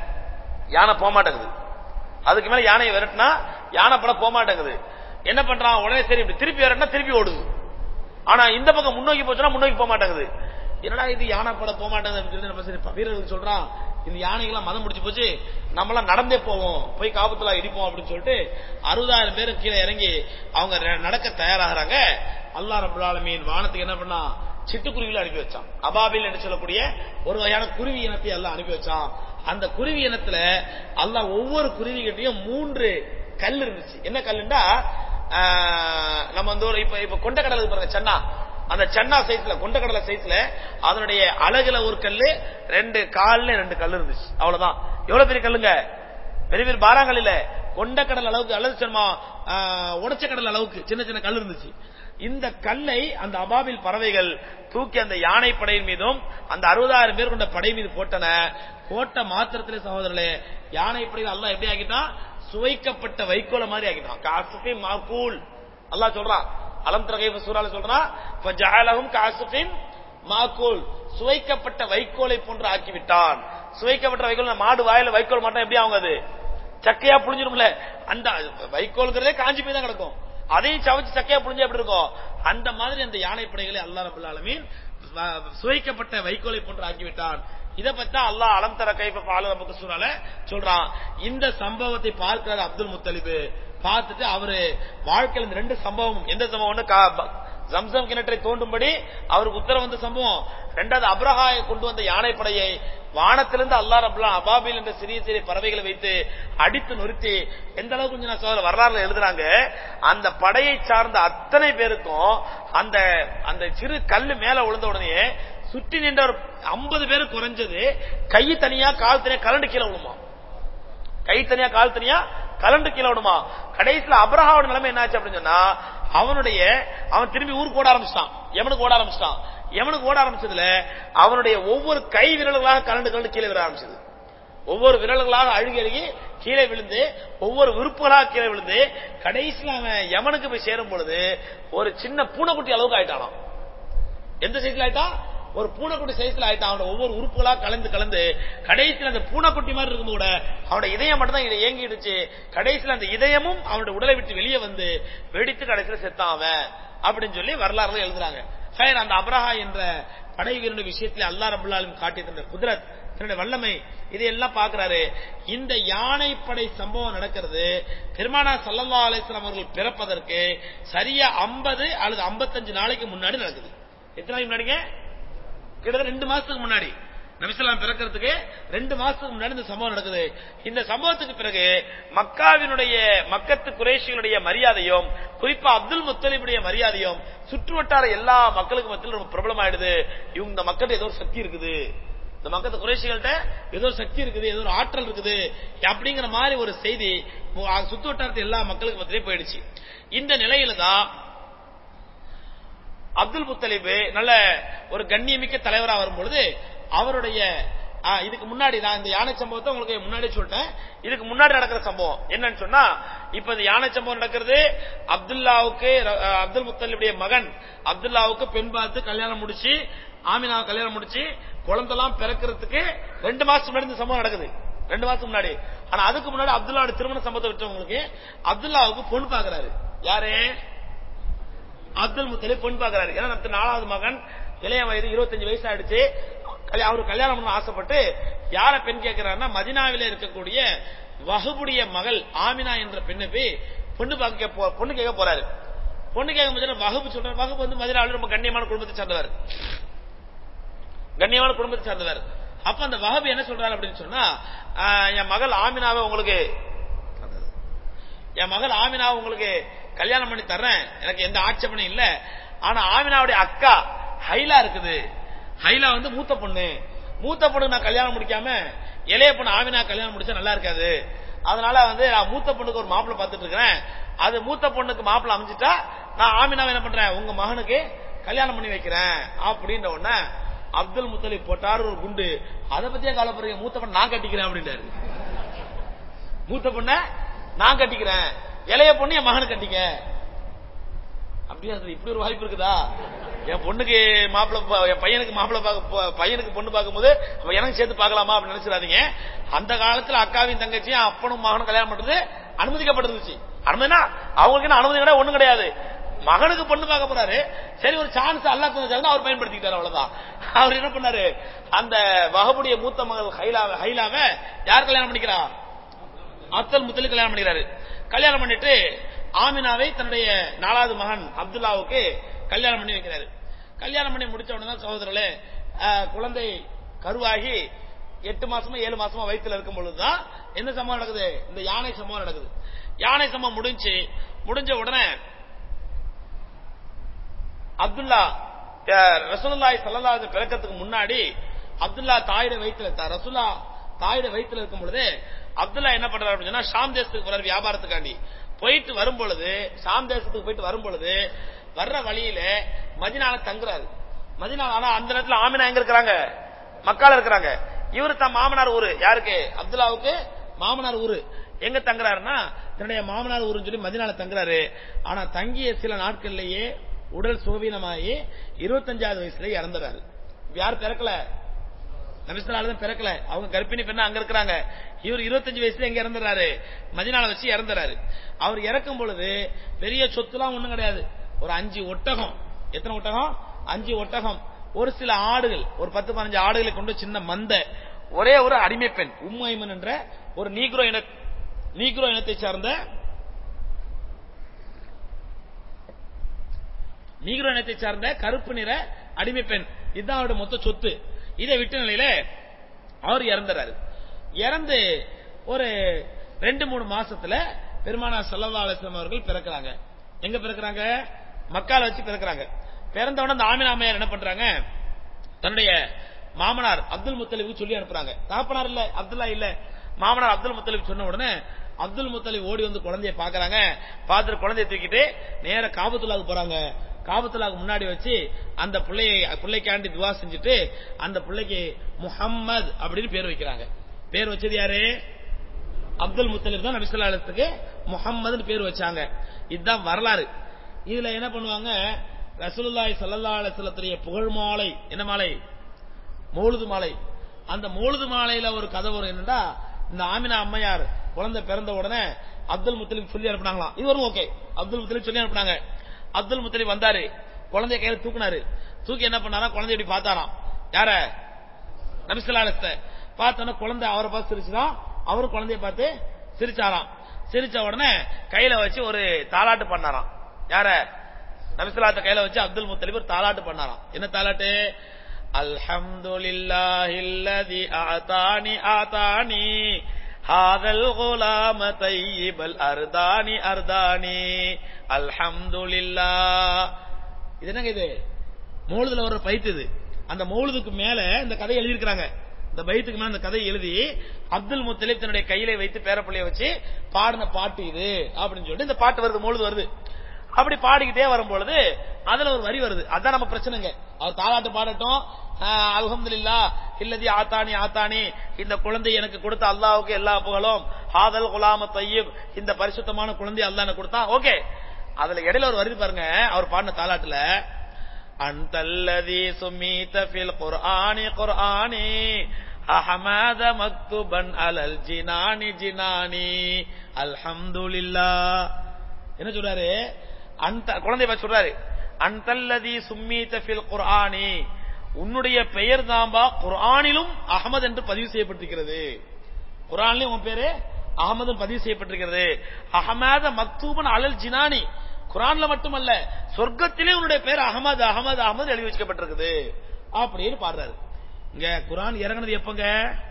யானை போக மாட்டேங்குது அதுக்கு மேல யானையை விரட்டினா யானை படம் போக மாட்டேங்குது என்ன பண்றான் உடனே சரி இப்படி திருப்பி விரட்டினா திருப்பி ஓடுது ஆனா இந்த பக்கம் முன்னோக்கி போச்சுன்னா முன்னோக்கி போக மாட்டேங்குது என்னடா இது யானை படம் போக மாட்டேங்குது அப்படின்னு சொல்லி நம்ம சரி வீரர்களுக்கு சொல்றான் இந்த யானைகள்லாம் மதம் முடிச்சு போச்சு நம்மளாம் நடந்தே போவோம் போய் காபத்துல இடிப்போம் அப்படின்னு சொல்லிட்டு அறுபதாயிரம் பேரும் கீழே இறங்கி அவங்க ர- நடக்க தயாராகிறாங்க அல்லாஹ் ரபுல் ஆலமீன் வானத்துக்கு என்ன பண்ணா சிட்டுக்குருவிகளை அனுப்பி வச்சான் அபாபில் என்று சொல்லக்கூடிய ஒரு வகையான குருவி இனத்தை எல்லாம் அனுப்பி வச்சான் அந்த குருவி இனத்துல அல்லாஹ் ஒவ்வொரு குருவிகிட்டையும் மூன்று கல் இருந்துச்சு என்ன கல்லுண்டா ஆஹ், நம்ம வந்து ஒரு இப்ப இப்ப கொண்டக்கடலை இருக்கு பாருங்க சென்னா அந்த சென்னா சைஸ்ல கொண்டக்கடலை சைஸ்ல அதனுடைய அழகுல ஒரு கல்லு ரெண்டு கால்ல ரெண்டு கல் இருந்துச்சு அவ்வளவுதான் எவ்வளவு பெரிய கல்லுங்க பெரிய பெரிய பாறாங்கல் இல்ல கொண்டக்கடல் அளவுக்கு அல்லது சொன்னா உடச்ச கடல் அளவுக்கு சின்ன சின்ன கல் இருந்துச்சு இந்த கல்லை அந்த அபாபில் பறவைகள் தூக்கி அந்த யானை படையின் மீதும் அந்த அறுபதாயிரம் பேர் கொண்ட படை மீது போட்டன போட்ட மாத்திரத்திலே சகோதரர்களே யானை படையில் அல்லாஹ் எப்படி ஆக்கிட்டான் சுவைக்கப்பட்ட வைக்கோல மாதிரி ஆக்கிட்டான் காசுஃபி மாகூல் அல்லாஹ் சொல்றான் அலம் தரகைஃப சூறால சொல்றான் ஃபஜஅலஹும் காசுஃபின் மாகூல் சுவைக்கப்பட்ட வைக்கோலை போன்று ஆக்கிவிட்டான் சுவைக்கப்பட்ட வைக்கோல் மாடு வாயில வைக்கோல் மாட்டா எப்படி ஆகும் அது சக்கையா புழிஞ்சிரும்ல அந்த வைக்கோல்ங்கிறதே காஞ்சி போய் தான் கிடக்கும் அதையும் சவைச்சு சக்கையா புழிஞ்சா எப்படி இருக்கும் அந்த மாதிரி அந்த யானை படைகளை அல்லாஹ் ரபுல் ஆலமீன் வ- சுவைக்கப்பட்ட வைக்கோலை போன்று ஆக்கிவிட்டான் இதை பத்தா அல்லாஹ் அலம் தர கைஃப பால நமக்கு சூறால சொல்றான் இந்த சம்பவத்தை பார்க்கிறார் அப்துல் முத்தலிபு பார்த்துட்டு அவரு வாழ்க்கையில் இந்த ரெண்டு சம்பவம் எந்த சம்பவம்னு கா- ப- ஜம்சம் கிணற்றை தோண்டும்படி அவருக்கு உத்தரவு வந்த சம்பவம் ரெண்டாவது அப்ரஹாயை கொண்டு வந்த யானை படையை வானத்திலிருந்து அல்லாஹ் ரபுல்லா அபாபில் என்ற சிறிய சிறிய பறவைகளை வைத்து அடித்து நிறுத்தி எந்த அளவுக்கு கொஞ்சம் நான் சொல்ல வரலாறுல எழுதுறாங்க அந்த படையை சார்ந்த அத்தனை பேருக்கும் அந்த அந்த சிறு கல்லு மேல விழுந்த உடனே சுற்றி நின்ற ஒரு ஐம்பது பேர் குறைஞ்சது கை தனியா கால் தனியா கலண்டு கீழே விழுமா கை தனியா கால் தனியா கலண்டு கீழே விடுமா கடைசியில அப்ரஹாவோட நிலைமை என்னாச்சு அப்படின்னு சொன்னா அவனுடைய அவன் திரும்பி ஊருக்கு ஓட ஆரம்பிச்சிட்டான் எவனுக்கு ஓட ஆரம்பிச்சிட்டான் எவனுக்கு ஓட ஆரம்பிச்சதுல அவனுடைய ஒவ்வொரு கை விரல்களாக கலண்டு கலண்டு கீழே விழ ஆரம்பிச்சது ஒவ்வொரு விரல்களாக அழுகி அழுகி கீழே விழுந்து ஒவ்வொரு விருப்புகளாக கீழே விழுந்து கடைசியில அவன் யமனுக்கு போய் சேரும் பொழுது ஒரு சின்ன பூனைக்குட்டி அளவுக்கு ஆயிட்டானாம் எந்த சைஸ்ல ஆயிட்டா ஒரு பூனைக்குட்டி சைஸ்ல ஆயிட்டான் அவனோட ஒவ்வொரு உறுப்புகளா கலந்து கலந்து கடைசியில அந்த பூனைக்குட்டி மாதிரி இருக்கும் கூட அவனோட இதயம் மட்டும் தான் இயங்கிடுச்சு கடைசியில அந்த இதயமும் அவனோட உடலை விட்டு வெளியே வந்து வெடித்து கடைசியில செத்தான் அவன் அப்படின்னு சொல்லி வரலாறுல எழுதுறாங்க ஹயர் அந்த அப்ரஹா என்ற படை வீரனுடைய விஷயத்தில் அல்லா ரபுல்லாலும் காட்டிய தன்னுடைய குதிரத் தன்னுடைய வல்லமை இதையெல்லாம் பார்க்கிறாரு இந்த யானைப்படை சம்பவம் நடக்கிறது பெருமானா சல்லல்லா அலிஸ்லாம் அவர்கள் பிறப்பதற்கு சரியா 50 அல்லது 55 நாளைக்கு முன்னாடி நடக்குது எத்தனை நாளைக்கு முன்னாடிங்க கிட்டத்தட்ட ரெண்டு மாசத்துக்கு முன்னாடி நபிசல்லாம் பிறக்கிறதுக்கு ரெண்டு மாசத்துக்கு முன்னாடி இந்த சம்பவம் நடக்குது இந்த சம்பவத்துக்கு பிறகு மக்காவினுடைய மக்கத்து குறைஷிகளுடைய மரியாதையும் குறிப்பா அப்துல் முத்தலிபுடைய மரியாதையும் சுற்றுவட்டார எல்லா மக்களுக்கு மத்தியில் ரொம்ப பிரபலமாயிடுது இவங்க இந்த மக்கள்கிட்ட ஏதோ ஒரு சக்தி இருக்குது இந்த மக்கத்து குறைஷிகள்கிட்ட ஏதோ ஒரு சக்தி இருக்குது ஏதோ ஒரு ஆற்றல் இருக்குது அப்படிங்கிற மாதிரி ஒரு செய்தி சுத்து வட்டாரத்து எல்லா மக்களுக்கு மத்தியிலே போயிடுச்சு இந்த நிலையில தான் அப்துல் முத்தலிபு நல்ல ஒரு கண்ணியமிக்க தலைவரா வரும்பொழுது அவருடைய ஆ, இதுக்கு முன்னாடி நான் இந்த யானை சம்பவத்தை உங்களுக்கு முன்னாடி சொல்லிட்டேன் இதுக்கு முன்னாடி நடக்கிற சம்பவம் என்னன்னு சொன்னா இப்ப இந்த யானை சம்பவம் நடக்கிறது அப்துல்லாவுக்கு ர- ஆ, அப்துல் முத்தலிபுடைய மகன் அப்துல்லாவுக்கு பெண் பார்த்து கல்யாணம் முடிச்சு ஆமினாவை கல்யாணம் முடிச்சு குழந்தெல்லாம் பிறக்கிறதுக்கு ரெண்டு மாசத்துக்கு முன்னாடி இந்த சம்பவம் நடக்குது ரெண்டு மாசத்துக்கு முன்னாடி ஆனா அதுக்கு முன்னாடி அப்துல்லாவோட திருமண சம்பவத்தை விட்டவங்களுக்கு அப்துல்லாவுக்கு பொண்ணு பாக்குறாரு யாரு அப்துல் முத்தலிப் பொண்ணு பாக்குறாரு ஏன்னா நம்ம நாலாவது மகன் இளைய வயது 25 வயசு ஆயிடுச்சு கல்யா- அவரு கல்யாணம் பண்ண ஆசைப்பட்டு யார பெண் கேட்கிறாருன்னா மதினாவில இருக்கக்கூடிய வகுபுடைய மகள் ஆமினா என்ற பெண்ணை போய் பொண்ணு பார்க்க போ- பொண்ணு கேட்க போறாரு பொண்ணு கேட்கும் போது வகுப்பு சொல்றாரு வகுப்பு வந்து மதினாவில் ரொம்ப கண்ணியமான குடும்பத்தை சேர்ந்தவர் கண்ணியமான குடும்பத்தை சேர்ந்தவர் அப்ப அந்த வஹபு என்ன சொல்றாரு அப்படின்னு சொன்னா ஆஹ், என் மகள் ஆமினாவை உங்களுக்கு என் மகள் ஆமினா உங்களுக்கு கல்யாணம் பண்ணி தர்றேன் எனக்கு எந்த ஆட்சேபனையும் இல்ல ஆனா ஆமினாவுடைய அக்கா ஹைலா இருக்குது ஹைலா வந்து மூத்த பொண்ணு மூத்த பொண்ணு நான் கல்யாணம் முடிக்காம இளைய பொண்ணு ஆமினா கல்யாணம் முடிச்சா நல்லா இருக்காது அதனால வந்து நான் மூத்த பொண்ணுக்கு ஒரு மாப்பிள்ளை பார்த்துட்டு இருக்கிறேன் அது மூத்த பொண்ணுக்கு மாப்பிள்ளை அமைஞ்சிட்டா நான் ஆமினாவை என்ன பண்றேன் உங்க மகனுக்கு கல்யாணம் பண்ணி வைக்கிறேன் அப்படின்ற உடனே அப்துல் முத்தலிப் போட்டாரு ஒரு குண்டு அதை பத்தியே கவலைப்படுறீங்க மூத்த பொண்ணு நான் கட்டிக்கிறேன் அப்படின்றாரு மூத்த பொண்ண நான் கட்டிக்கிறேன் இளைய பொண்ணு என் மகனுக்கு கட்டிக்க அப்படியா அது இப்படி ஒரு வாய்ப்பு இருக்குதா என் பொண்ணுக்கு மாப்பிள்ளை பா- என் பையனுக்கு மாப்பிள்ளை பார்க்க போ- பையனுக்கு பொண்ணு பார்க்கும்போது அப்ப எனக்கு சேர்த்து பார்க்கலாமா அப்படின்னு நினைச்சிடாதீங்க அந்த காலத்துல அக்காவின் தங்கச்சியும் அப்பனும் மகனும் கல்யாணம் பண்றது அனுமதிக்கப்பட்டிருந்துச்சு அனுமதினா அவங்களுக்கு என்ன அனுமதி கிடையாது ஒண்ணும் கிடையாது மகனுக்கு பொண்ணு பார்க்க போறாரு சரி ஒரு சான்ஸ் அல்லா கொஞ்சம் அவர் பயன்படுத்திக்கிட்டாரு அவ்வளவுதான் அவர் என்ன பண்ணாரு அந்த வகபுடைய மூத்த மகள் ஹைலாவை ஹைலாவை யார் கல்யாணம் பண்ணிக்கிறா அப்துல் முத்தலிப் கல்யாணம் பண்ணிக்கிறாரு கல்யாணம் பண்ணிட்டு ஆமினாவை தன்னுடைய நாலாவது மகன் அப்துல்லாவுக்கு கல்யாணம் பண்ணி வைக்கிறாரு கல்யாணம் பண்ணி முடிச்ச உடனே தான் சகோதரர்களே அஹ், குழந்தை கருவாகி எட்டு மாசமா ஏழு மாசமா வயித்துல இருக்கும் பொழுதுதான் என்ன சம்பவம் நடக்குது இந்த யானை சம்பவம் நடக்குது யானை சம்பவம் முடிஞ்சு முடிஞ்ச உடனே அப்துல்லா அஹ், ரசூலுல்லாஹி ஸல்லல்லாஹு அலைஹி பிறக்கிறதுக்கு முன்னாடி அப்துல்லா தாயிட வயித்துல த- ரசூலா தாயிட வயித்துல இருக்கும் பொழுது அப்துல்லா என்ன பண்றாரு அப்படின்னு சொன்னா ஷாம் தேசத்துக்கு போறாரு வியாபாரத்துக்காண்டி போயிட்டு வரும் பொழுது ஷாம் தேசத்துக்கு போயிட்டு வரும் பொழுது வர்ற வழியில மதினால தங்குறாரு மதினால ஆனா அந்த நேரத்துல ஆமினா எங்க இருக்கிறாங்க மக்கால இருக்கிறாங்க இவரு தன் மாமனார் ஊரு யாருக்கு அப்துல்லாவுக்கு மாமனார் ஊரு எங்க தங்குறாருன்னா தன்னுடைய மாமனார் ஊருன்னு சொல்லி மதினால தங்குறாரு ஆனா தங்கிய சில நாட்கள்லயே உடல் சோவீனமாகி இருபத்தஞ்சாவது வயசுல இறந்துறாரு யார் பிறக்கல நபிஸ்லால தான் பிறக்கல அவங்க கர்ப்பிணி பெண்ணா அங்க இருக்கிறாங்க இவர் 25 வயசுல எங்க இறந்துறாரு மதினால வச்சு இறந்துறாரு அவர் இறக்கும் பொழுது பெரிய சொத்துலாம் ஒண்ணும் கிடையாது ஒரு அஞ்சு ஒட்டகம் எத்தனை ஒட்டகம் அஞ்சு ஒட்டகம் ஒரு சில ஆடுகள் ஒரு பத்து பதினஞ்சு ஆடுகளை கொண்டு சின்ன மந்த ஒரே ஒரு அடிமை பெண் உம்மைமன் என்ற ஒரு நீக்ரோ இன நீக்ரோ இனத்தை சார்ந்த நீக்ரோ இனத்தை சார்ந்த கருப்பு நிற அடிமை பெண் இதுதான் அவருடைய மொத்த சொத்து இதை விட்ட நிலையில அவர் இறந்துறாரு இறந்து ஒரு ரெண்டு மூணு மாசத்துல பெருமானா சல்லா அலிஸ்லாம் அவர்கள் பிறக்கிறாங்க எங்க பிறக்கிறாங்க மக்கால வச்சு பிறக்கிறாங்க பிறந்த உடனே அந்த ஆமினா அம்மையார் என்ன பண்றாங்க தன்னுடைய மாமனார் அப்துல் முத்தலிபுக்கு சொல்லி அனுப்புறாங்க தாப்பனார் இல்ல அப்துல்லா இல்ல மாமனார் அப்துல் முத்தலிப் சொன்ன உடனே அப்துல் முத்தலிப் ஓடி வந்து குழந்தைய பாக்குறாங்க பார்த்துட்டு குழந்தைய தூக்கிட்டு நேர காபத்துல்லாவுக்கு போறாங்க காபத்துல்லாவுக்கு முன்னாடி வச்சு அந்த பிள்ளையை பிள்ளைக்காண்டி துவா செஞ்சுட்டு அந்த பிள்ளைக்கு முஹம்மது அப்படின்னு பேர் வைக்கிறாங்க பேர் வச்சது யாரு அப்துல் முத்தலிப் தான் நபிசுல்லாத்துக்கு முஹம்மதுன்னு பேர் வச்சாங்க இதுதான் வரலாறு இதுல என்ன பண்ணுவாங்க ரசூலுல்லாஹி ஸல்லல்லாஹு அலைஹி வஸல்லத்துடைய புகழ் மாலை என்ன மாலை மௌலுது மாலை அந்த மௌலுது மாலையில ஒரு கதை வரும் என்னன்னா இந்த ஆமினா அம்மையார் குழந்தை பிறந்த உடனே அப்துல் முத்தலிப் சொல்லி அனுப்புனாங்களாம் இது வரும் ஓகே அப்துல் முத்தலிப் சொல்லி அனுப்புனாங்க அப்துல் முத்தலிப் வந்தாரு குழந்தைய கையில தூக்குனாரு தூக்கி என்ன பண்ணாரா குழந்தை இப்படி பார்த்தாராம் யார நபிசல்லாலத்தை பார்த்தோன்னா குழந்தை அவரை பார்த்து சிரிச்சுதான் அவரு குழந்தைய பார்த்து சிரிச்சாராம் சிரிச்ச உடனே கையில வச்சு ஒரு தாலாட்டு பண்ணாராம் யார நபிசல்லாத்த கையில வச்சு அப்துல் முத்தலிப் ஒரு தாலாட்டு பண்ணாராம் என்ன தாலாட்டு அல்ஹம்துலில்லாஹில்லதி ஆதானி ஆதானி ஹாதல் குலாம தையிபல் அர்தானி அர்தானி அல்ஹம்துலில்லா இது என்னங்க இது மௌலுதுல வர்ற பைத்து இது அந்த மௌலுதுக்கு மேல இந்த கதையை எழுதியிருக்கிறாங்க இந்த பைத்துக்கு மேல இந்த கதையை எழுதி அப்துல் முத்தலிப் தன்னுடைய கையில வைத்து பேரப்பிள்ளைய வச்சு பாடின பாட்டு இது அப்படின்னு சொல்லிட்டு இந்த பாட்டு வருது மௌலுது வருது அப்படி பாடிக்கிட்டே வரும்பொழுது அதுல ஒரு வரி வருது அதான் நம்ம பிரச்சனைங்க அவர் தாலாட்டு பாடட்டும் அல்ஹம்துலில்லா இல்லதி ஆத்தானி ஆத்தானி இந்த குழந்தை எனக்கு கொடுத்த அல்லாவுக்கு எல்லா புகழும் ஹாதல் குலாம தையீப் இந்த பரிசுத்தமான குழந்தை அல்லாஹ் எனக்கு கொடுத்தா ஓகே அதுல இடையில ஒரு வருது பாருங்க அவர் பாடின தாலாட்டுல அந்தல்லதி சுமீத ஃபில் குர்ஆனி குர்ஆனி அஹமத மக்துபன் அலல் ஜினானி ஜினானி அல்ஹம்துலில்லாஹ் என்ன சொல்றாரு அந்த குழந்தை பார்த்து சொல்றாரு அந்தல்லதி சும்மீத ஃபில் குர்ஆனி உன்னுடைய பெயர் தாம்பா குர்ஆனிலும் அகமது என்று பதிவு செய்யப்பட்டிருக்கிறது குர்ஆன்லயும் உன் பேரு அகமது பதிவு செய்யப்பட்டிருக்கிறது அகமத மக்தூபன் அலல் ஜினானி குரான்ல மட்டுமல்ல சொர்க்கத்திலே உன்னுடைய பேர் அகமது அகமது அகமது எழுதி வச்சுக்கப்பட்டிருக்குது அப்படின்னு பாடுறாரு இங்க குரான் இறங்குனது எப்பங்க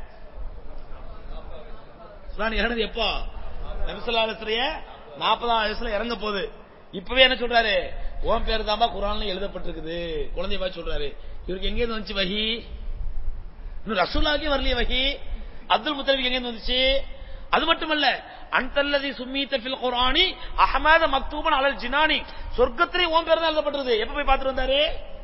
குரான் இறங்குனது எப்போ நபிசல்லாசிரிய நாற்பதாம் வயசுல இறங்க போகுது இப்பவே என்ன சொல்றாரு உன் பேர் தாம்பா குரான்ல எழுதப்பட்டிருக்குது குழந்தைய பார்த்து சொல்றாரு இவருக்கு எங்க இருந்து வந்துச்சு வகி இன்னும் ரசூலாக்கே வரலையே வகி அப்துல் முத்தலிப் எங்க இருந்து வந்துச்சு அது மட்டுமல்ல அன்தல்லதி சும்மீத்த ஃபில் குர்ஆனி அஹமத மக்தூபன் அலல் ஜினானி சொர்க்கத்திலே ஓம் பேர் தான் எழுதப்பட்டிருது எப்ப போய் பார்த்துட்டு வந்தாரு